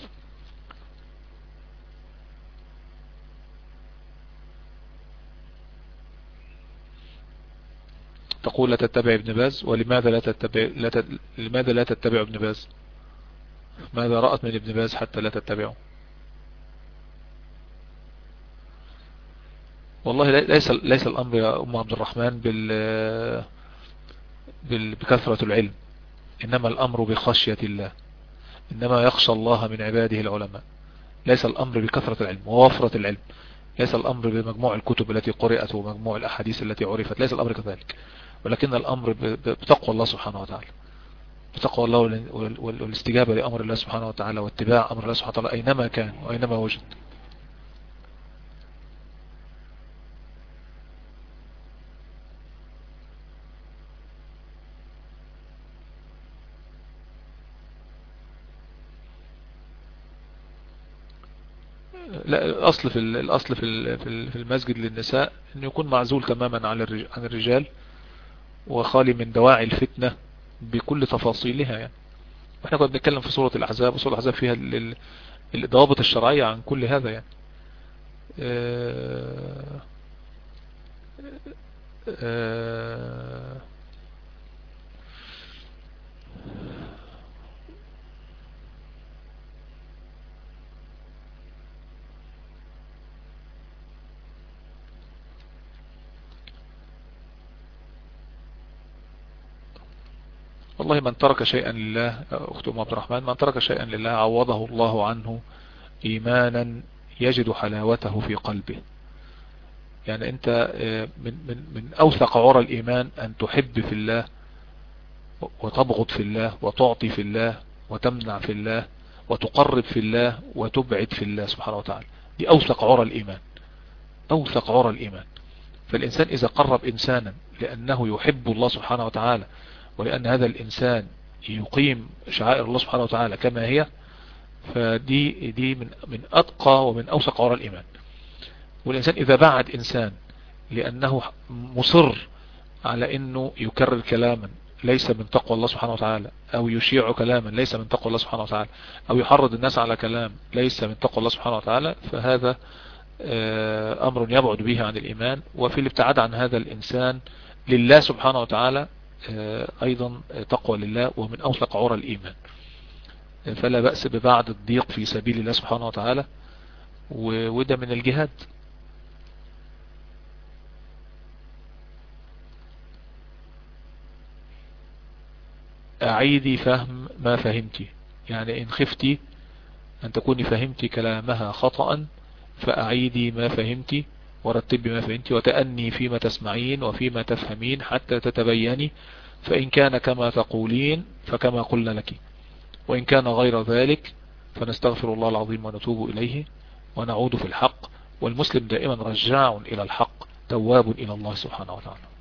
تقول لا تتبع ابن باز ولماذا لا تتبع لا تت... لماذا لا تتبع ابن باز ماذا رأت من ابن باز حتى لا تتبعه والله ليس ليس الأمر يا أم عبد الرحمن بال بكثرة العلم إنما الأمر بخشية الله إنما يخشى الله من عباده العلماء ليس الأمر بكثرة العلم ووفرة العلم ليس الأمر بمجموع الكتب التي قرأت ومجموع الأحاديث التي عرفت ليس الأمر كذلك ولكن الأمر بتقوى الله سبحانه وتعالى بتقوى الله والاستجابة لأمر الله سبحانه وتعالى واتباع أمر الله سبحانه وتعالى أينما كان وأينما وجد لا الأصل في الأصل في في المسجد للنساء أنه يكون معزول تماما عن الرجال وخالي من دواعي الفتنة بكل تفاصيلها يعني واحنا كنا بنتكلم في سورة الأحزاب وسورة الأحزاب فيها الضوابط الشرعية عن كل هذا يعني آه آه والله من ترك شيئا لله أخت أم عبد الرحمن من ترك شيئا لله عوضه الله عنه إيمانا يجد حلاوته في قلبه يعني أنت آه، من, من, من أوثق عرى الإيمان أن تحب في الله وتبغض في الله وتعطي في الله وتمنع في الله وتقرب في الله وتبعد في الله سبحانه وتعالى دي أوثق عرى الإيمان أوثق عرى الإيمان فالإنسان إذا قرب إنسانا لأنه يحب الله سبحانه وتعالى ولأن هذا الإنسان يقيم شعائر الله سبحانه وتعالى كما هي فدي دي من من أتقى ومن أوثق عرى الإيمان والإنسان إذا بعد إنسان لأنه مصر على أنه يكرر كلاما ليس من تقوى الله سبحانه وتعالى أو يشيع كلاما ليس من تقوى الله سبحانه وتعالى أو يحرض الناس على كلام ليس من تقوى الله سبحانه وتعالى فهذا آه، أمر يبعد به عن الإيمان وفي الابتعاد عن هذا الإنسان لله سبحانه وتعالى آه، أيضا تقوى لله ومن أوثق عرى الإيمان فلا بأس ببعض الضيق في سبيل الله سبحانه وتعالى وده من الجهاد أعيدي فهم ما فهمتي يعني إن خفتي أن تكوني فهمتي كلامها خطأ فأعيدي ما فهمتي ورتبي ما فهمتي وتأني فيما تسمعين وفيما تفهمين حتى تتبيني فإن كان كما تقولين فكما قلنا لك وإن كان غير ذلك فنستغفر الله العظيم ونتوب إليه ونعود في الحق والمسلم دائما رجاع إلى الحق تواب إلى الله سبحانه وتعالى